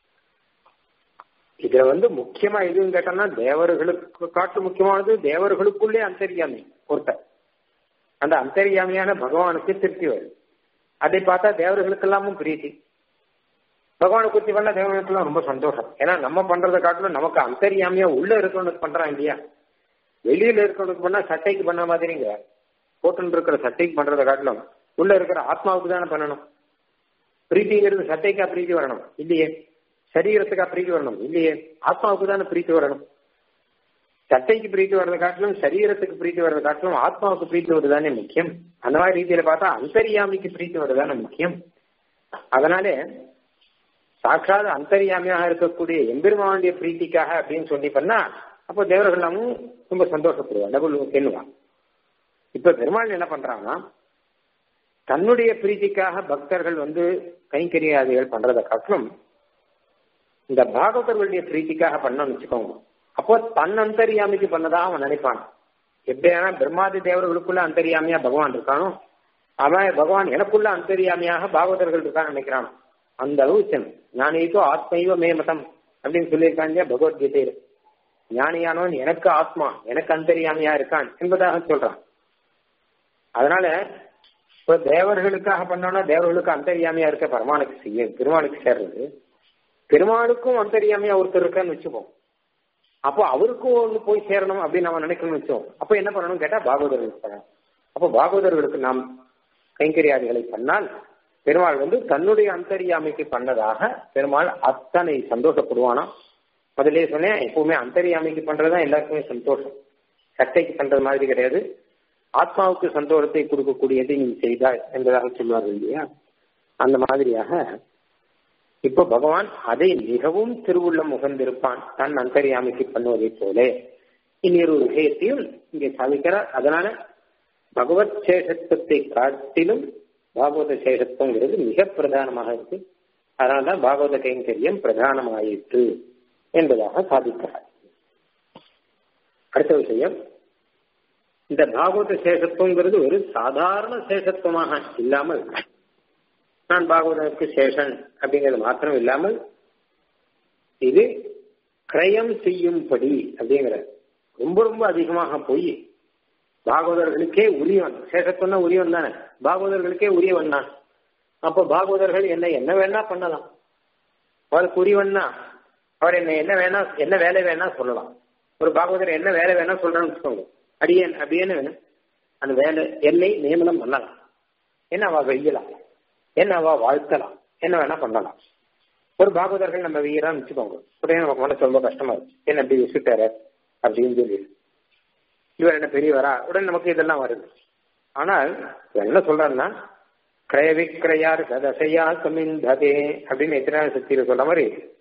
Speaker 2: இதுல வந்து முக்கியமா எதுவும் கேட்டோம்னா தேவர்களுக்கு காட்டு முக்கியமானது தேவர்களுக்குள்ளே அந்தரியாமை ஒருத்தர் அந்த அந்தரியாமையான பகவானுக்கு திருப்தி வருது அதை பார்த்தா தேவர்களுக்கு எல்லாமும் பிரீத்தி பகவானை குறித்து பண்ண தேவர்களுக்கெல்லாம் ரொம்ப சந்தோஷம் ஏன்னா நம்ம பண்றதை காட்டிலும் நமக்கு அந்தரியாமையா உள்ள இருக்கவனுக்கு பண்றான் இல்லையா வெளியில இருக்கிறவனுக்கு பண்ணா சட்டைக்கு பண்ண மாதிரிங்க போட்டு இருக்கிற சட்டைக்கு பண்றதை காட்டிலும் உள்ள இருக்கிற ஆத்மாவுக்கு தானே பண்ணணும் பிரீத்திங்கிறது சட்டைக்கா பிரீத்தி வரணும் இல்லையே சரீரத்துக்கா பிரீத்தி வரணும் இல்லையே ஆத்மாவுக்கு தானே பிரீத்தி வரணும் சட்டைக்கு பிரீத்தி வர்றதை காட்டிலும் சரீரத்துக்கு பிரீத்தி வர்றதை காட்டிலும் ஆத்மாவுக்கு பிரீத்தி வருதானே முக்கியம் அந்த மாதிரி ரீதியில பார்த்தா அந்தரியாமிக்கு பிரீத்தி வருதானே முக்கியம் அதனாலே சாட்சாத் அந்தரியாமியாக இருக்கக்கூடிய எம்பெருமானுடைய பிரீத்திக்காக அப்படின்னு சொல்லி பண்ணா அப்போ தேவர்கள் எல்லாமும் ரொம்ப சந்தோஷப்படுவான் டபுள் கேள்வான் இப்ப பெருமாள் என்ன பண்றாங்கன்னா தன்னுடைய பிரீத்திக்காக பக்தர்கள் வந்து கைங்கரியாதிகள் பண்றதை காட்டிலும் இந்த பாகவதர்களுடைய பிரீத்திக்காக பண்ணணும்னு வச்சுக்கோங்க அப்போ தன் அந்தரியாமிக்கு பண்ணதா அவன் நினைப்பான் எப்படியானா பிரம்மாதி தேவர்களுக்குள்ள அந்தரியாமியா பகவான் இருக்கானோ அவன் பகவான் எனக்குள்ள அந்தரியாமியாக பாகவதர்கள் இருக்கான்னு நினைக்கிறான் அந்த அளவு சென் ஞானிக்கோ ஆத்மைவ மே மதம் அப்படின்னு சொல்லியிருக்காங்க பகவத்கீதையில ஞானியானவன் எனக்கு ஆத்மா எனக்கு அந்தரியாமையா இருக்கான் என்பதாக சொல்றான் அதனால இப்ப தேவர்களுக்காக பண்ணோம்னா தேவர்களுக்கு அந்தரியாமையா இருக்க பரமானுக்கு செய்ய பெருமாளுக்கு சேர்றது பெருமாளுக்கும் அந்தரியாமையா ஒருத்தர் இருக்கான்னு வச்சுப்போம் அப்போ அவருக்கும் ஒன்று போய் சேரணும் அப்படின்னு நம்ம நினைக்கணும்னு வச்சோம் அப்போ என்ன பண்ணணும் கேட்டா பாகவதர்களுக்கு பண்ணணும் அப்போ பாகவதர்களுக்கு நாம் கைங்கரியாதிகளை பண்ணால் பெருமாள் வந்து தன்னுடைய அந்தரியாமைக்கு பண்ணதாக பெருமாள் அத்தனை சந்தோஷப்படுவானா முதலே சொன்னேன் எப்பவுமே அந்தரியாமைக்கு பண்றதுதான் எல்லாருக்குமே சந்தோஷம் சட்டைக்கு பண்றது மாதிரி கிடையாது ஆத்மாவுக்கு சந்தோஷத்தை கொடுக்கக்கூடியதை நீ செய்தாய் என்பதாக சொல்வார்கள் இல்லையா அந்த மாதிரியாக இப்ப பகவான் அதை மிகவும் திருவுள்ளம் உகந்திருப்பான் தன் அந்தரியாமைக்கு பண்ணுவதை போல இன்னொரு விஷயத்தையும் இங்கே சாதிக்கிறார் அதனால பகவத் சேஷத்துவத்தை காட்டிலும் பாகவத சேஷத்துவங்கிறது மிக பிரதானமாக இருக்கு அதனால்தான் பாகவத கைங்கரியம் பிரதானமாயிற்று என்பதாக சாதிக்கிறார் அடுத்த விஷயம் இந்த பாகவத சேஷத்துவங்கிறது ஒரு சாதாரண சேஷத்துவமாக இல்லாமல் நான் பாகவதனுக்கு சேஷன் அப்படிங்கிறது மாத்திரம் இல்லாமல் இது கிரயம் செய்யும்படி அப்படிங்கிற ரொம்ப ரொம்ப அதிகமாக போய் பாகவதர்களுக்கே உரியவன் சேஷத்துவம்னா உரியவன் தானே பாகவதர்களுக்கே உரியவன் தான் அப்போ பாகவதர்கள் என்ன என்ன வேணா பண்ணலாம் அவருக்கு உரியவன்னா அவர் என்ன என்ன வேணா என்ன வேலை வேணா சொல்லலாம் ஒரு பாகவதர் என்ன வேலை வேணா சொல்றான்னு வச்சுக்கோங்க அடியேன் அப்படின்னு வேணும் அந்த வேலை என்னை நியமனம் பண்ணலாம் என்ன அவ வெய்யலாம் என்ன அவ வாழ்த்தலாம் என்ன வேணா பண்ணலாம் ஒரு பாகவதர்கள் நம்ம வெய்யறான்னு வச்சுக்கோங்க உடனே நமக்கு மனசு ரொம்ப கஷ்டமா இருக்கு என்ன அப்படி விசுட்டாரு அப்படின்னு சொல்லி இவர் என்ன பெரியவரா உடனே நமக்கு இதெல்லாம் வருது ஆனால் என்ன சொல்றாருன்னா கிரய விக்கிரையார் கதசையா சமிந்ததே அப்படின்னு எத்தனை சக்தியில சொல்ற மாதிரி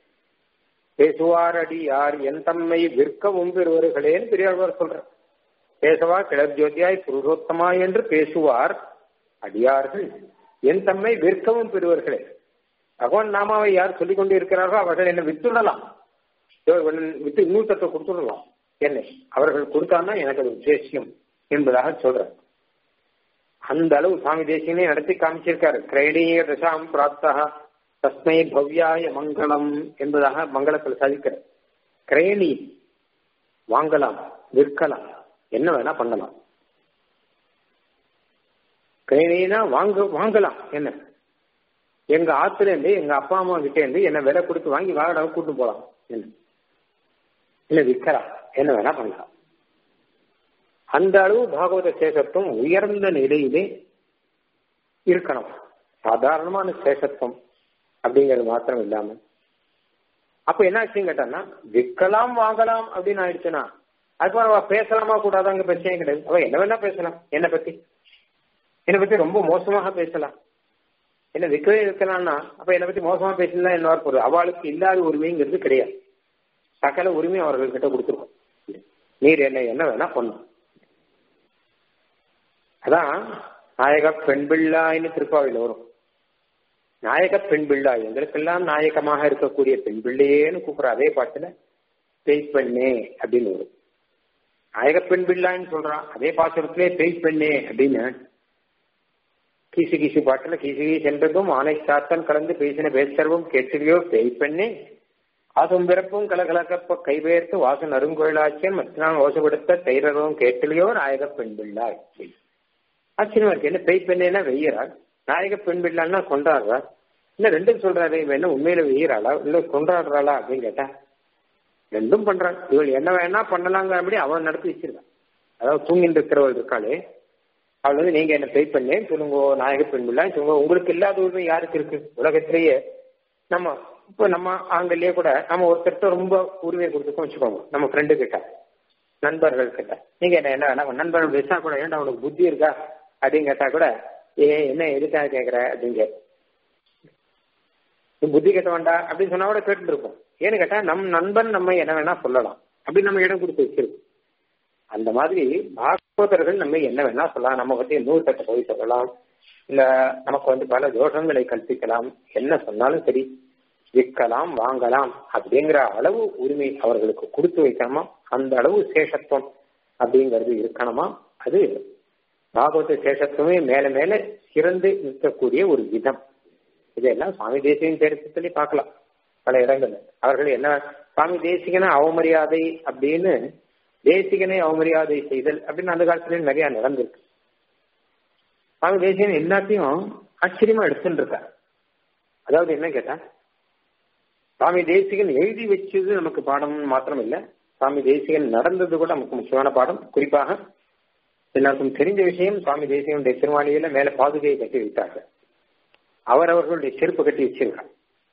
Speaker 2: பேசுவார் அடியார் என் தம்மை விற்கவும் பெறுவர்களேன்னு பெரியாழ்வார் சொல்ற பேசவா கிளர்ஜோதியாய் புருஷோத்தமா என்று பேசுவார் அடியார்கள் என் தம்மை விற்கவும் பெறுவர்களே பகவான் நாமாவை யார் சொல்லிக் கொண்டு இருக்கிறார்களோ அவர்கள் என்ன வித்துடலாம் வித்து இன்னூத்தத்தை கொடுத்துடலாம் என்னை அவர்கள் கொடுத்தான்னா எனக்கு அது உத்தேசியம் என்பதாக சொல்ற அந்த அளவு சுவாமி தேசியனே நடத்தி காமிச்சிருக்காரு கிரைடீய தசாம் பிராப்தா தஸ்மை பவ்யாய மங்களம் என்பதாக மங்களத்தில் சாதிக்கிற கிரயணி வாங்கலாம் விற்கலாம் என்ன வேணா பண்ணலாம் கிரயணினா வாங்க வாங்கலாம் என்ன எங்க ஆத்துல இருந்து எங்க அப்பா அம்மா கிட்ட இருந்து என்ன விலை கொடுத்து வாங்கி வாகனம் கூட்டு போலாம் என்ன இல்ல விற்கலாம் என்ன வேணா பண்ணலாம் அந்த அளவு பாகவத சேஷத்துவம் உயர்ந்த நிலையிலே இருக்கணும் சாதாரணமான சேஷத்துவம் அப்படிங்கிறது மாத்திரம் இல்லாம அப்ப என்ன ஆச்சுன்னு கேட்டான்னா விற்கலாம் வாங்கலாம் அப்படின்னு ஆயிடுச்சுன்னா அதுக்கப்புறம் அவ பேசலாமா கூடாதாங்க பிரச்சனை கிடையாது அவ என்ன வேணா பேசலாம் என்னை பத்தி என்னை பத்தி ரொம்ப மோசமாக பேசலாம் என்ன விற்கவே விற்கலாம்னா அப்ப என்னை பத்தி மோசமா பேசினா என்ன பொருள் அவளுக்கு இல்லாத உரிமைங்கிறது கிடையாது சகல உரிமை அவர்கள் கிட்ட கொடுத்துருக்கோம் நீர் என்ன என்ன வேணா பண்ணும் அதான் நாயக பெண் பிள்ளாய்னு திருப்பாவையில் வரும் நாயக பெண் பிள்ளாய் எங்களுக்கெல்லாம் நாயகமாக இருக்கக்கூடிய பெண் பிள்ளையேன்னு கூப்பிடுற அதே பாட்டுல பேய் பெண்ணே அப்படின்னு வரும் நாயக பெண் பிள்ளாய்ன்னு சொல்றான் அதே பாசுரத்திலே பேய் பெண்ணே அப்படின்னு கீசு கீசு பாட்டுல கீசு கீசு என்றதும் ஆனை சாத்தன் கலந்து பேசின பேசர்வம் கேட்டுலையோ பேய் பெண்ணே ஆசும் பிறப்பும் கலகலக்கப்ப கைபெயர்த்து வாசன் அருங்கோயிலாச்சியன் மற்றான் ஓசப்படுத்த தைரவும் கேட்டிலையோ நாயக பெண் பிள்ளாய் ஆச்சரியமா இருக்கு என்ன பேய் பெண்ணேன்னா வெய்யறாள் நாயக பெண் பிள்ளான்னா கொண்டாடுறா இல்ல ரெண்டும் சொல்றாரு இவன் என்ன உண்மையில வெய்யறாளா இல்ல கொண்டாடுறாளா அப்படின்னு கேட்டா ரெண்டும் பண்றான் இவள் என்ன வேணா பண்ணலாங்க அப்படி அவன் நடத்தி வச்சிருக்கான் அதாவது தூங்கிட்டு இருக்கிறவள் இருக்காளே அவள் வந்து நீங்க என்ன பேய் பண்ணேன் சொல்லுங்க நாயக பெண் பிள்ளை சொல்லுங்க உங்களுக்கு இல்லாத உரிமை யாருக்கு இருக்கு உலகத்திலேயே நம்ம இப்போ நம்ம ஆங்கிலேயே கூட நம்ம ஒருத்தர்கிட்ட ரொம்ப உரிமை கொடுத்துக்கோம் வச்சுக்கோங்க நம்ம ஃப்ரெண்டு கிட்ட நண்பர்கள் கிட்ட நீங்க என்ன என்ன வேணா நண்பர்கள் பேசினா கூட ஏன்டா உனக்கு புத்தி இருக்கா அப்படின்னு கேட்டா கூட ஏ என்ன எதுக்காக கேட்குற அப்படின்னு கேட்கும் புத்தி கட்ட வேண்டாம் அப்படின்னு சொன்னா கூட கேட்டு இருக்கும் ஏன்னு கேட்டா நம் நண்பன் நம்ம என்ன வேணா சொல்லலாம் அப்படின்னு நம்ம இடம் கொடுத்து வச்சிருக்கோம் அந்த மாதிரி பாகவதர்கள் நம்ம என்ன வேணா சொல்லலாம் நம்ம பத்தி நூறு கட்ட போய் சொல்லலாம் இல்ல நமக்கு வந்து பல தோஷங்களை கற்பிக்கலாம் என்ன சொன்னாலும் சரி விற்கலாம் வாங்கலாம் அப்படிங்கிற அளவு உரிமை அவர்களுக்கு கொடுத்து வைக்கணுமா அந்த அளவு சேஷத்துவம் அப்படிங்கிறது இருக்கணுமா அது பாகவத சேஷத்துவமே மேல மேல சிறந்து நிற்கக்கூடிய ஒரு விதம் இதெல்லாம் சுவாமி தேசிகன் சரித்திரத்திலே பார்க்கலாம் பல இடங்கள்ல அவர்கள் என்ன சுவாமி தேசிகனை அவமரியாதை அப்படின்னு தேசிகனை அவமரியாதை செய்தல் அப்படின்னு அந்த காலத்துல நிறைய நடந்திருக்கு சுவாமி தேசிகன் எல்லாத்தையும் ஆச்சரியமா எடுத்துட்டு இருக்கார் அதாவது என்ன கேட்டா சுவாமி தேசிகன் எழுதி வச்சது நமக்கு பாடம் மாத்திரம் இல்ல சுவாமி தேசிகன் நடந்தது கூட நமக்கு முக்கியமான பாடம் குறிப்பாக எல்லாருக்கும் தெரிஞ்ச விஷயம் சுவாமி தேசிகனுடைய திருவாணியில மேல பாதுகையை கட்டி வைத்தார்கள் அவர் அவர்களுடைய செருப்பு கட்டி வச்சிருக்கார்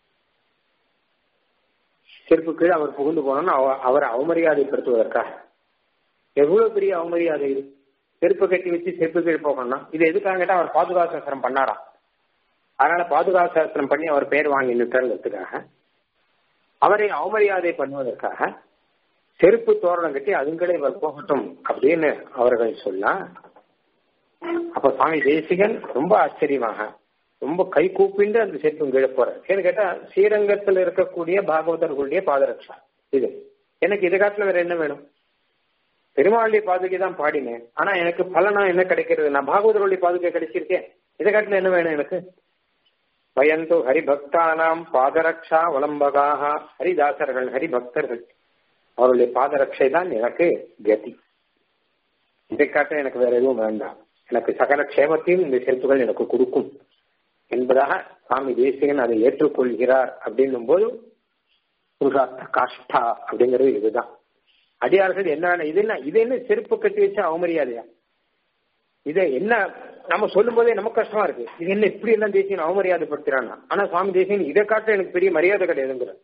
Speaker 2: செருப்பு கீழே அவர் புகுந்து போனோம்னு அவரை அவமரியாதைப்படுத்துவதற்காக எவ்வளவு பெரிய அவமரியாதை இது செருப்பு கட்டி வச்சு செருப்பு கீழே போகணும்னா இது எதுக்காக கேட்டா அவர் பாதுகாசாஸ்திரம் பண்ணாராம் அதனால பாதுகாசாஸ்திரம் பண்ணி அவர் பெயர் வாங்கி நிற்கிறதுக்காக அவரை அவமரியாதை பண்ணுவதற்காக செருப்பு தோரணம் கட்டி அதுங்களே இவர் போகட்டும் அப்படின்னு அவர்கள் சொன்னா அப்ப சுவாமி தேசிகன் ரொம்ப ஆச்சரியமாக ரொம்ப கை கூப்பிண்டு அந்த செருப்பு கீழே போறார் ஏன்னு கேட்டா ஸ்ரீரங்கத்தில் இருக்கக்கூடிய பாகவதர்களுடைய பாதரட்சா இது எனக்கு இதை காட்டுல வேற என்ன வேணும் பெருமாளுடைய பாதுகை தான் பாடினேன் ஆனா எனக்கு பலனா என்ன கிடைக்கிறது நான் பாகவதர்களுடைய பாதுகை கிடைச்சிருக்கேன் இதை காட்டுல என்ன வேணும் எனக்கு பயந்து ஹரிபக்தானாம் பாதரக்ஷா வலம்பகாக ஹரிதாசர்கள் ஹரிபக்தர்கள் அவருடைய பாதரட்சை தான் எனக்கு கதி இதை காட்ட எனக்கு வேற எதுவும் வேண்டாம் எனக்கு சகல க்ஷேமத்தையும் இந்த செருப்புகள் எனக்கு கொடுக்கும் என்பதாக சுவாமி தேசிகன் அதை ஏற்றுக்கொள்கிறார் அப்படின்னும் போது புருஷார்த்த காஷ்டா அப்படிங்கிறது இதுதான் அடியார்கள் என்ன இது என்ன இது என்ன செருப்பு கட்டி வச்சா அவமரியாதையா இதை என்ன நம்ம சொல்லும் போதே நமக்கு கஷ்டமா இருக்கு இது என்ன இப்படி எல்லாம் தேசியன் அவமரியாதைப்படுத்துறான்னா ஆனா சுவாமி தேசியன் இதை காட்ட எனக்கு பெரிய மரியாதை கிடையாதுங்கிற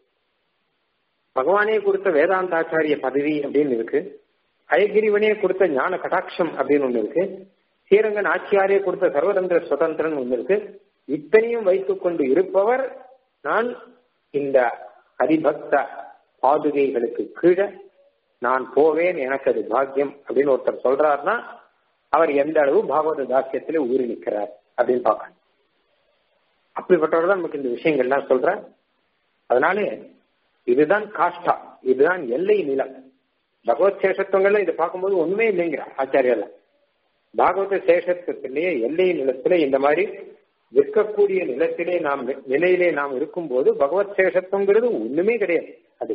Speaker 2: பகவானே கொடுத்த வேதாந்தாச்சாரிய பதவி அப்படின்னு இருக்கு அயகிரிவனே கொடுத்த ஞான கடாட்சம் அப்படின்னு ஒண்ணு இருக்கு ஸ்ரீரங்கன் ஆட்சியாரே கொடுத்த சர்வதந்திர சுதந்திரன் ஒண்ணு இருக்கு இத்தனையும் வைத்துக் கொண்டு இருப்பவர் நான் இந்த ஹரிபக்த பாதுகைகளுக்கு கீழே நான் போவேன் எனக்கு அது பாக்கியம் அப்படின்னு ஒருத்தர் சொல்றாருன்னா அவர் எந்த அளவு பாகவத தாசியத்துல ஊறி நிற்கிறார் அப்படின்னு பார்க்கணும் அப்படிப்பட்டவர் தான் நமக்கு இந்த விஷயங்கள்லாம் சொல்ற அதனால இதுதான் காஷ்டா இதுதான் எல்லை நிலம் பகவத் சேஷத்துவங்கள்ல இதை பார்க்கும்போது ஒண்ணுமே இல்லைங்கிற ஆச்சாரியர்ல பாகவத சேஷத்துவத்திலேயே எல்லை நிலத்திலே இந்த மாதிரி விற்கக்கூடிய நிலத்திலே நாம் நிலையிலே நாம் இருக்கும்போது பகவத் சேஷத்துவங்கிறது ஒண்ணுமே கிடையாது அது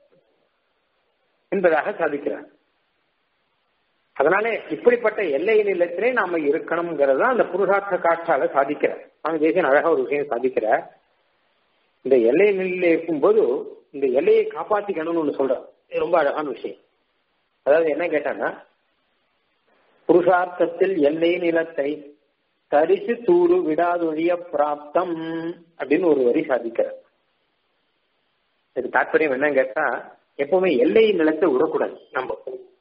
Speaker 2: என்பதாக சாதிக்கிறார் அதனால இப்படிப்பட்ட எல்லை நிலத்திலே நாம இருக்கணுங்கிறது தான் அந்த புருஷார்த்த காற்றால சாதிக்கிறார் சுவாமி தேசியன் அழகா ஒரு விஷயம் சாதிக்கிறார் இந்த எல்லை நிலையில இருக்கும்போது இந்த எல்லையை காப்பாத்திக்கணும்னு ஒண்ணு சொல்றார் இது ரொம்ப அழகான விஷயம் அதாவது என்ன கேட்டாங்கன்னா புருஷார்த்தத்தில் எல்லை நிலத்தை தரிசு தூரு விடாதொழிய பிராப்தம் அப்படின்னு ஒரு வரி சாதிக்கிறார் இது தாற்பயம் என்னன்னு கேட்டா எப்பவுமே எல்லை நிலத்தை விடக்கூடாது நம்ம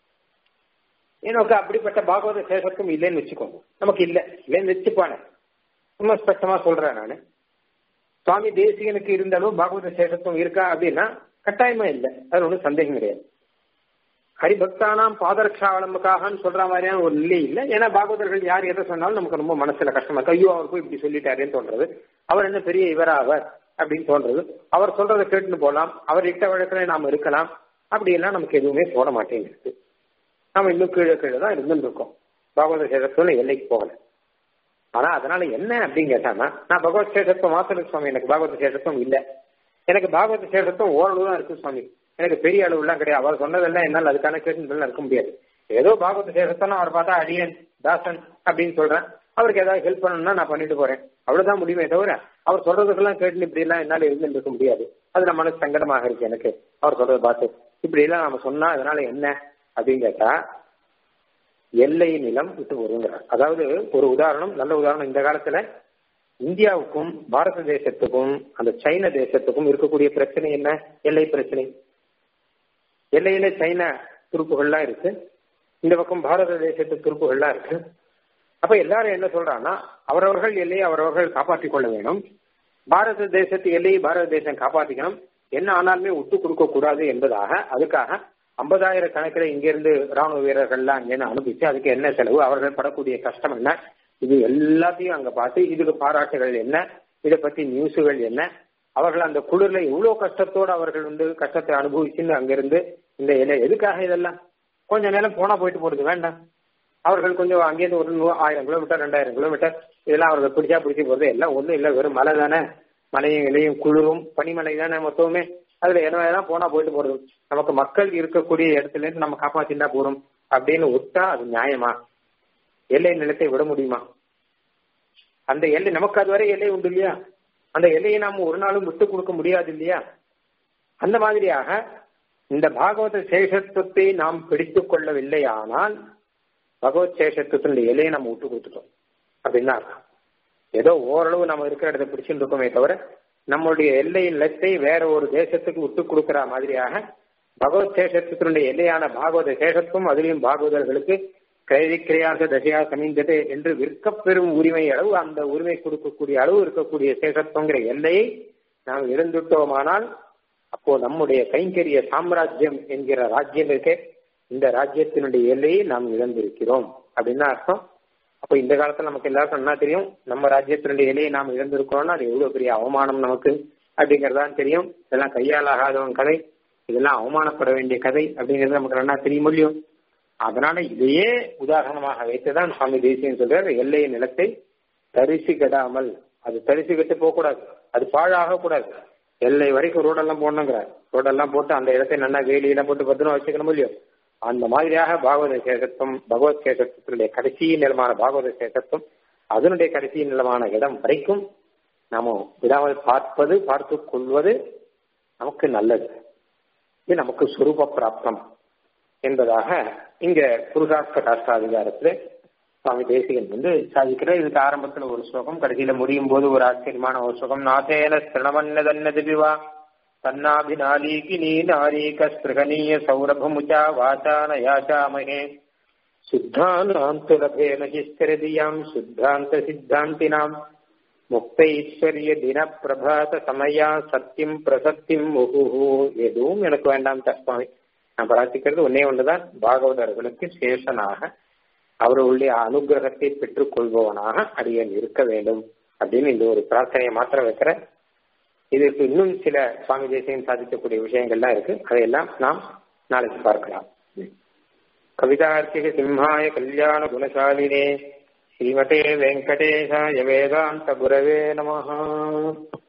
Speaker 2: எனக்கு அப்படிப்பட்ட பாகவத சேஷத்தும் இல்லைன்னு வச்சுக்கோங்க நமக்கு இல்ல இல்லைன்னு வச்சுப்பானே சும்மா ஸ்பஷ்டமா சொல்றேன் நானு சுவாமி தேசிகனுக்கு இருந்தாலும் பாகவத சேஷத்துவம் இருக்கா அப்படின்னா கட்டாயமா இல்லை அது ஒன்றும் சந்தேகம் கிடையாது ஹரிபக்தானாம் பாதரட்சாவளம்புக்காகன்னு சொல்ற மாதிரியான ஒரு நிலை இல்லை ஏன்னா பாகவதர்கள் யார் எதை சொன்னாலும் நமக்கு ரொம்ப மனசுல கஷ்டமா இருக்கு ஐயோ அவர் போய் இப்படி சொல்லிட்டாருன்னு தோன்றது அவர் என்ன பெரிய இவரா அவர் அப்படின்னு தோன்றது அவர் சொல்றதை கேட்டுன்னு போகலாம் அவர் இட்ட வழக்கில் நாம இருக்கலாம் அப்படி எல்லாம் நமக்கு எதுவுமே தோண மாட்டேங்குது நாம இன்னும் கீழே கீழே தான் இருந்துட்டு இருக்கோம் பாகவத சேஷத்துல எல்லைக்கு போகல ஆனா அதனால என்ன அப்படின்னு கேட்டாங்கன்னா நான் பகவத் சேஷத்துவம் மாசனுக்கு சுவாமி எனக்கு பாகவத சேஷத்துவம் இல்ல எனக்கு பாகவத சேஷத்துவம் ஓரளவு தான் இருக்கு சுவாமி எனக்கு பெரிய அளவுலாம் கிடையாது அவர் சொன்னதெல்லாம் என்னால் அதுக்கான கேட்டு இருக்க முடியாது ஏதோ பாகவத சேஷத்தனா அவர் பார்த்தா அடியன் தாசன் அப்படின்னு சொல்றேன் அவருக்கு ஏதாவது ஹெல்ப் பண்ணணும்னா நான் பண்ணிட்டு போறேன் அவ்வளவுதான் முடியுமே தவிர அவர் சொல்றதுக்கெல்லாம் கேட்டு இப்படி எல்லாம் என்னால இருந்து இருக்க முடியாது அது நம்ம மனசு சங்கடமாக இருக்கு எனக்கு அவர் சொல்றதை பார்த்து இப்படி எல்லாம் நம்ம சொன்னா அதனால என்ன அப்படின்னு கேட்டா எல்லை நிலம் விட்டு வருங்கிறார் அதாவது ஒரு உதாரணம் நல்ல உதாரணம் இந்த காலத்துல இந்தியாவுக்கும் பாரத தேசத்துக்கும் அந்த சைன தேசத்துக்கும் இருக்கக்கூடிய பிரச்சனை என்ன எல்லை பிரச்சனை எல்லையில சைன துருப்புகள்லாம் இருக்கு இந்த பக்கம் பாரத தேசத்து துருப்புகள்லாம் இருக்கு அப்ப எல்லாரும் என்ன சொல்றாங்கன்னா அவரவர்கள் எல்லையை அவரவர்கள் காப்பாற்றிக் கொள்ள வேணும் பாரத தேசத்து எல்லையை பாரத தேசம் காப்பாற்றிக்கணும் என்ன ஆனாலுமே விட்டு கொடுக்க கூடாது என்பதாக அதுக்காக ஐம்பதாயிரம் கணக்கில் இங்கிருந்து ராணுவ வீரர்கள்லாம் அங்கேன்னு அனுப்பிச்சு அதுக்கு என்ன செலவு அவர்கள் படக்கூடிய கஷ்டம் என்ன இது எல்லாத்தையும் அங்க பார்த்து இதுக்கு பாராட்டுகள் என்ன இதை பத்தி நியூஸுகள் என்ன அவர்கள் அந்த குளிர்ல எவ்வளவு கஷ்டத்தோடு அவர்கள் வந்து கஷ்டத்தை அனுபவிச்சுன்னு அங்கிருந்து இந்த இலை எதுக்காக இதெல்லாம் கொஞ்ச நேரம் போனா போயிட்டு போறது வேண்டாம் அவர்கள் கொஞ்சம் அங்கேருந்து ஒரு நூ ஆயிரம் கிலோமீட்டர் ரெண்டாயிரம் கிலோமீட்டர் இதெல்லாம் அவர்கள் பிடிச்சா பிடிச்சி போறது எல்லாம் ஒன்றும் இல்லை வெறும் மலை தானே மலையும் இலையும் குளிரும் பனிமலை தானே மொத்தமே அதுல என்ன போனா போயிட்டு போறது நமக்கு மக்கள் இருக்கக்கூடிய இடத்துல இருந்து நம்ம காப்பாத்திண்டா போறோம் அப்படின்னு விட்டா அது நியாயமா எல்லை நிலத்தை விட முடியுமா அந்த எல்லை நமக்கு அதுவரை எல்லை உண்டு இல்லையா அந்த எல்லையை நாம ஒரு நாளும் விட்டு கொடுக்க முடியாது இல்லையா அந்த மாதிரியாக இந்த பாகவத சேஷத்துவத்தை நாம் பிடித்துக் கொள்ளவில்லை ஆனால் பகவத் சேஷத்துவத்தினுடைய எல்லையை நம்ம விட்டு கொடுத்துட்டோம் அப்படின்னு அர்த்தம் ஏதோ ஓரளவு நம்ம இருக்கிற இடத்தை பிடிச்சுட்டு இருக்கோமே தவிர நம்மளுடைய எல்லை நிலத்தை வேற ஒரு தேசத்துக்கு விட்டு கொடுக்கிற மாதிரியாக பகவத் சேஷத்தினுடைய எல்லையான பாகவத சேஷத்துவம் அதிலையும் பாகவதர்களுக்கு கைதிக்கிரையாக தசையா சமீந்தது என்று விற்கப்பெறும் உரிமை அளவு அந்த உரிமை கொடுக்கக்கூடிய அளவு இருக்கக்கூடிய சேஷத்துவங்கிற எல்லையை நாம் இழந்துட்டோமானால் அப்போ நம்முடைய கைங்கரிய சாம்ராஜ்யம் என்கிற ராஜ்யம் இருக்கே இந்த ராஜ்யத்தினுடைய எல்லையை நாம் இழந்திருக்கிறோம் அப்படின்னு அர்த்தம் அப்போ இந்த காலத்துல நமக்கு எல்லாருக்கும் என்ன தெரியும் நம்ம ராஜ்யத்தினுடைய எல்லையை நாம் இழந்திருக்கிறோம்னா அது எவ்வளவு பெரிய அவமானம் நமக்கு அப்படிங்கறதான் தெரியும் இதெல்லாம் கையால் ஆகாதவன் கதை இதெல்லாம் அவமானப்பட வேண்டிய கதை அப்படிங்கிறது நமக்கு நல்லா தெரிய முடியும் அதனால இதையே உதாரணமாக வைத்துதான் சுவாமி தேசியம் சொல்றாரு எல்லை நிலத்தை தரிசி கெடாமல் அது தரிசி கெட்டு போகக்கூடாது அது பாழாக கூடாது எல்லை வரைக்கும் ரோடெல்லாம் போடணுங்கிறார் ரோடெல்லாம் போட்டு அந்த இடத்தை நல்லா வேலியெல்லாம் போட்டு பத்திரமா வச்சுக்கணும் இல்லையோ அந்த மாதிரியாக பாகவத சேஷத்துவம் பகவத் சேஷத்துவத்தினுடைய கடைசி நிலமான பாகவத சேஷத்துவம் அதனுடைய கடைசி நிலமான இடம் வரைக்கும் நாம விடாமல் பார்ப்பது பார்த்து கொள்வது நமக்கு நல்லது இது நமக்கு சுரூப பிராப்தம் என்பதாக இங்க புருஷார்த்த காஷ்டாதிகாரத்துல சுவாமி தேசிகன் வந்து சாதிக்கிற இதுக்கு ஆரம்பத்துல ஒரு ஸ்லோகம் கடைசியில முடியும் போது ஒரு ஆச்சரியமான ஒரு ஸ்லோகம் நாதேன ஸ்திரணமன்னதன்னதிவா தன்னாபிநாளீகினி நாரீக ஸ்பிருகனீய சௌரபமுச்சா வாசான யாச்சாமகே சுத்தானாந்துலபேன ஹிஸ்திரதியாம் சுத்தாந்த சித்தாந்தினாம் முக்தைஸ்வரிய தின பிரபாத சமயா சத்தியம் பிரசத்தியம் முகுஹு எதுவும் எனக்கு வேண்டாம் சுவாமி நான் பிரார்த்திக்கிறது ஒன்னே ஒன்றுதான் பாகவதர்களுக்கு சேஷனாக அவர்களுடைய அனுகிரகத்தை பெற்றுக் கொள்பவனாக அடியன் இருக்க வேண்டும் அப்படின்னு இந்த ஒரு பிரார்த்தனையை மாத்திரம் வைக்கிறேன் இதற்கு இன்னும் சில சுவாமி தேசியம் சாதிக்கக்கூடிய விஷயங்கள்லாம் இருக்கு அதையெல்லாம் நாம் நாளைக்கு பார்க்கலாம் கவிதார்த்திக சிம்ஹாய கல்யாண குணசாலினே ஸ்ரீமதே வெங்கடேஷாய வேதாந்த குரவே நமஹா